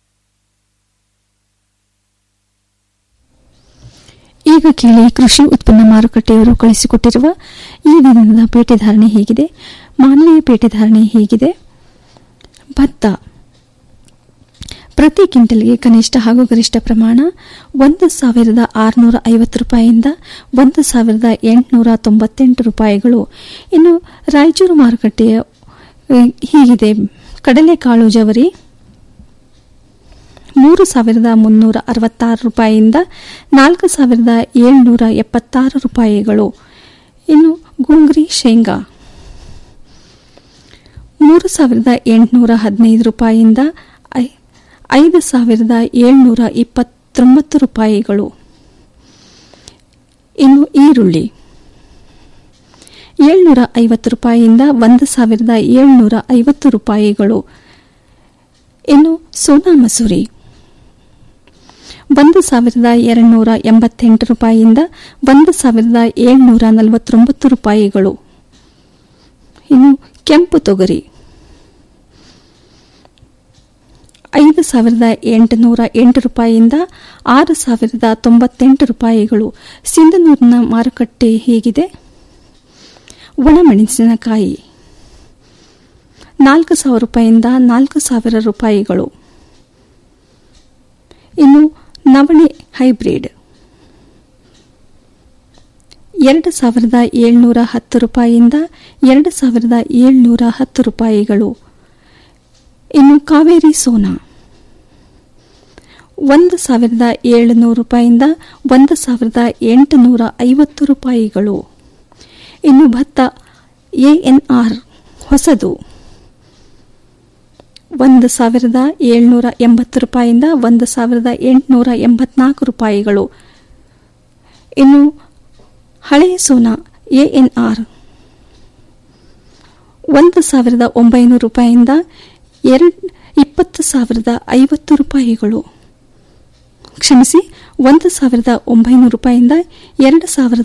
ಈಗ ಕೇಳಿ ಕೃಷಿ ಉತ್ಪನ್ನ ಮಾರುಕಟ್ಟೆಯವರು ಕಳಿಸಿಕೊಟ್ಟಿರುವ ಈ ದಿನದ ಪೇಟೆ ಧಾರಣೆ ಹೇಗಿದೆ ಮಾನವೀಯ ಪೇಟೆ ಧಾರಣೆ ಹೇಗಿದೆ ಭತ್ತ ಪ್ರತಿ ಕ್ವಿಂಟಲ್ಗೆ ಕನಿಷ್ಠ ಹಾಗೂ ಗರಿಷ್ಠ ಪ್ರಮಾಣ ಒಂದು ಸಾವಿರದ ಆರುನೂರ ಐವತ್ತು ರೂಪಾಯಿಯಿಂದ ಒಂದು ಸಾವಿರದ ಎಂಟುನೂರ ತೊಂಬತ್ತೆಂಟು ರೂಪಾಯಿಗಳು ಇನ್ನು ರಾಯಚೂರು ಮಾರುಕಟ್ಟೆಯ ಆ, ಹೀಗಿದೆ ಕಡಲೆಕಾಳು ಜವರಿ ಮೂರು ಸಾವಿರದ ಮುನ್ನೂರ ಅರವತ್ತಾರು ರೂಪಾಯಿಯಿಂದ ನಾಲ್ಕು ಸಾವಿರದ ಏಳ್ನೂರ ಎಪ್ಪತ್ತಾರು ರೂಪಾಯಿಗಳು ಇನ್ನು ಗುಂಗ್ರಿ ಶೇಂಗಾ ಮೂರು ಸಾವಿರದ ಎಂಟುನೂರ ಹದಿನೈದು ರೂಪಾಯಿಯಿಂದ ಐ- ಐದು ಸಾವಿರದ ಏಳ್ನೂರ ಇಪ್ಪತ್ತೊಂಬತ್ತು ರೂಪಾಯಿಗಳು ಇನ್ನು ಈರುಳ್ಳಿ ಏಳ್ನೂರ ಐವತ್ತು ರೂಪಾಯಿಯಿಂದ ಒಂದು ಸಾವಿರದ ಏಳ್ನೂರ ಐವತ್ತು ರೂಪಾಯಿಗಳು ಇನ್ನು ಸೋನಾ ಮಸೂರಿ ಒಂದು ಸಾವಿರದ ಎರಡುನೂರ ಎಂಬತ್ತೆಂಟು ರೂಪಾಯಿಯಿಂದ ಒಂದು ಸಾವಿರದ ಏಳ್ನೂರ ನಲವತ್ತೊಂಬತ್ತು ರೂಪಾಯಿಗಳು ಇನ್ನು ಕೆಂಪು ತೊಗರಿ ಐದು ಸಾವಿರದ ಎಂಟುನೂರ ಎಂಟು ರೂಪಾಯಿಯಿಂದ ಆರು ಸಾವಿರದ ತೊಂಬತ್ತೆಂಟು ರೂಪಾಯಿಗಳು ಸಿಂಧನೂರಿನ ಮಾರುಕಟ್ಟೆ ಹೇಗಿದೆ ಒಣಮೆಣಸಿನಕಾಯಿ ನಾಲ್ಕು ಸಾವಿರ ರೂಪಾಯಿಯಿಂದ ನಾಲ್ಕು ಸಾವಿರ ರೂಪಾಯಿಗಳು ಇನ್ನು ನವಣೆ ಹೈಬ್ರಿಡ್ ಎರಡು ಸಾವಿರದ ಏಳ್ನೂರ ಹತ್ತು ರೂಪಾಯಿಯಿಂದ ಎರಡು ಸಾವಿರದ ಏಳ್ನೂರ ಹತ್ತು ರೂಪಾಯಿಗಳು ಇನ್ನು ಕಾವೇರಿ ಸೋನಾ ಒಂದು ಸಾವಿರದ ಏಳುನೂರು ರೂಪಾಯಿಯಿಂದ ಒಂದು ಸಾವಿರದ ಎಂಟುನೂರ ಐವತ್ತು ರೂಪಾಯಿಗಳು ಇನ್ನು ಭತ್ತ ಎಎನ್ಆರ್ ಹೊಸದು ಒಂದು ಸಾವಿರದ ಏಳ್ನೂರ ಎಂಬತ್ತು ರೂಪಾಯಿಯಿಂದ ಒಂದು ಸಾವಿರದ ಎಂಟುನೂರ ಎಂಬತ್ನಾಲ್ಕು ರೂಪಾಯಿಗಳು ಇನ್ನು ಹಳೆಯ ಸೋನಾ ಎಎನ್ಆರ್ ಒಂದು ಸಾವಿರದ ಒಂಬೈನೂರು ರೂಪಾಯಿಯಿಂದ ಎರಡ್ ಇಪ್ಪತ್ತು ಸಾವಿರದ ಐವತ್ತು ರೂಪಾಯಿಗಳು ಕ್ಷಮಿಸಿ ಒಂದು ಸಾವಿರದ ಒಂಬೈನೂರು ರೂಪಾಯಿಯಿಂದ ಎರಡು ಸಾವಿರದ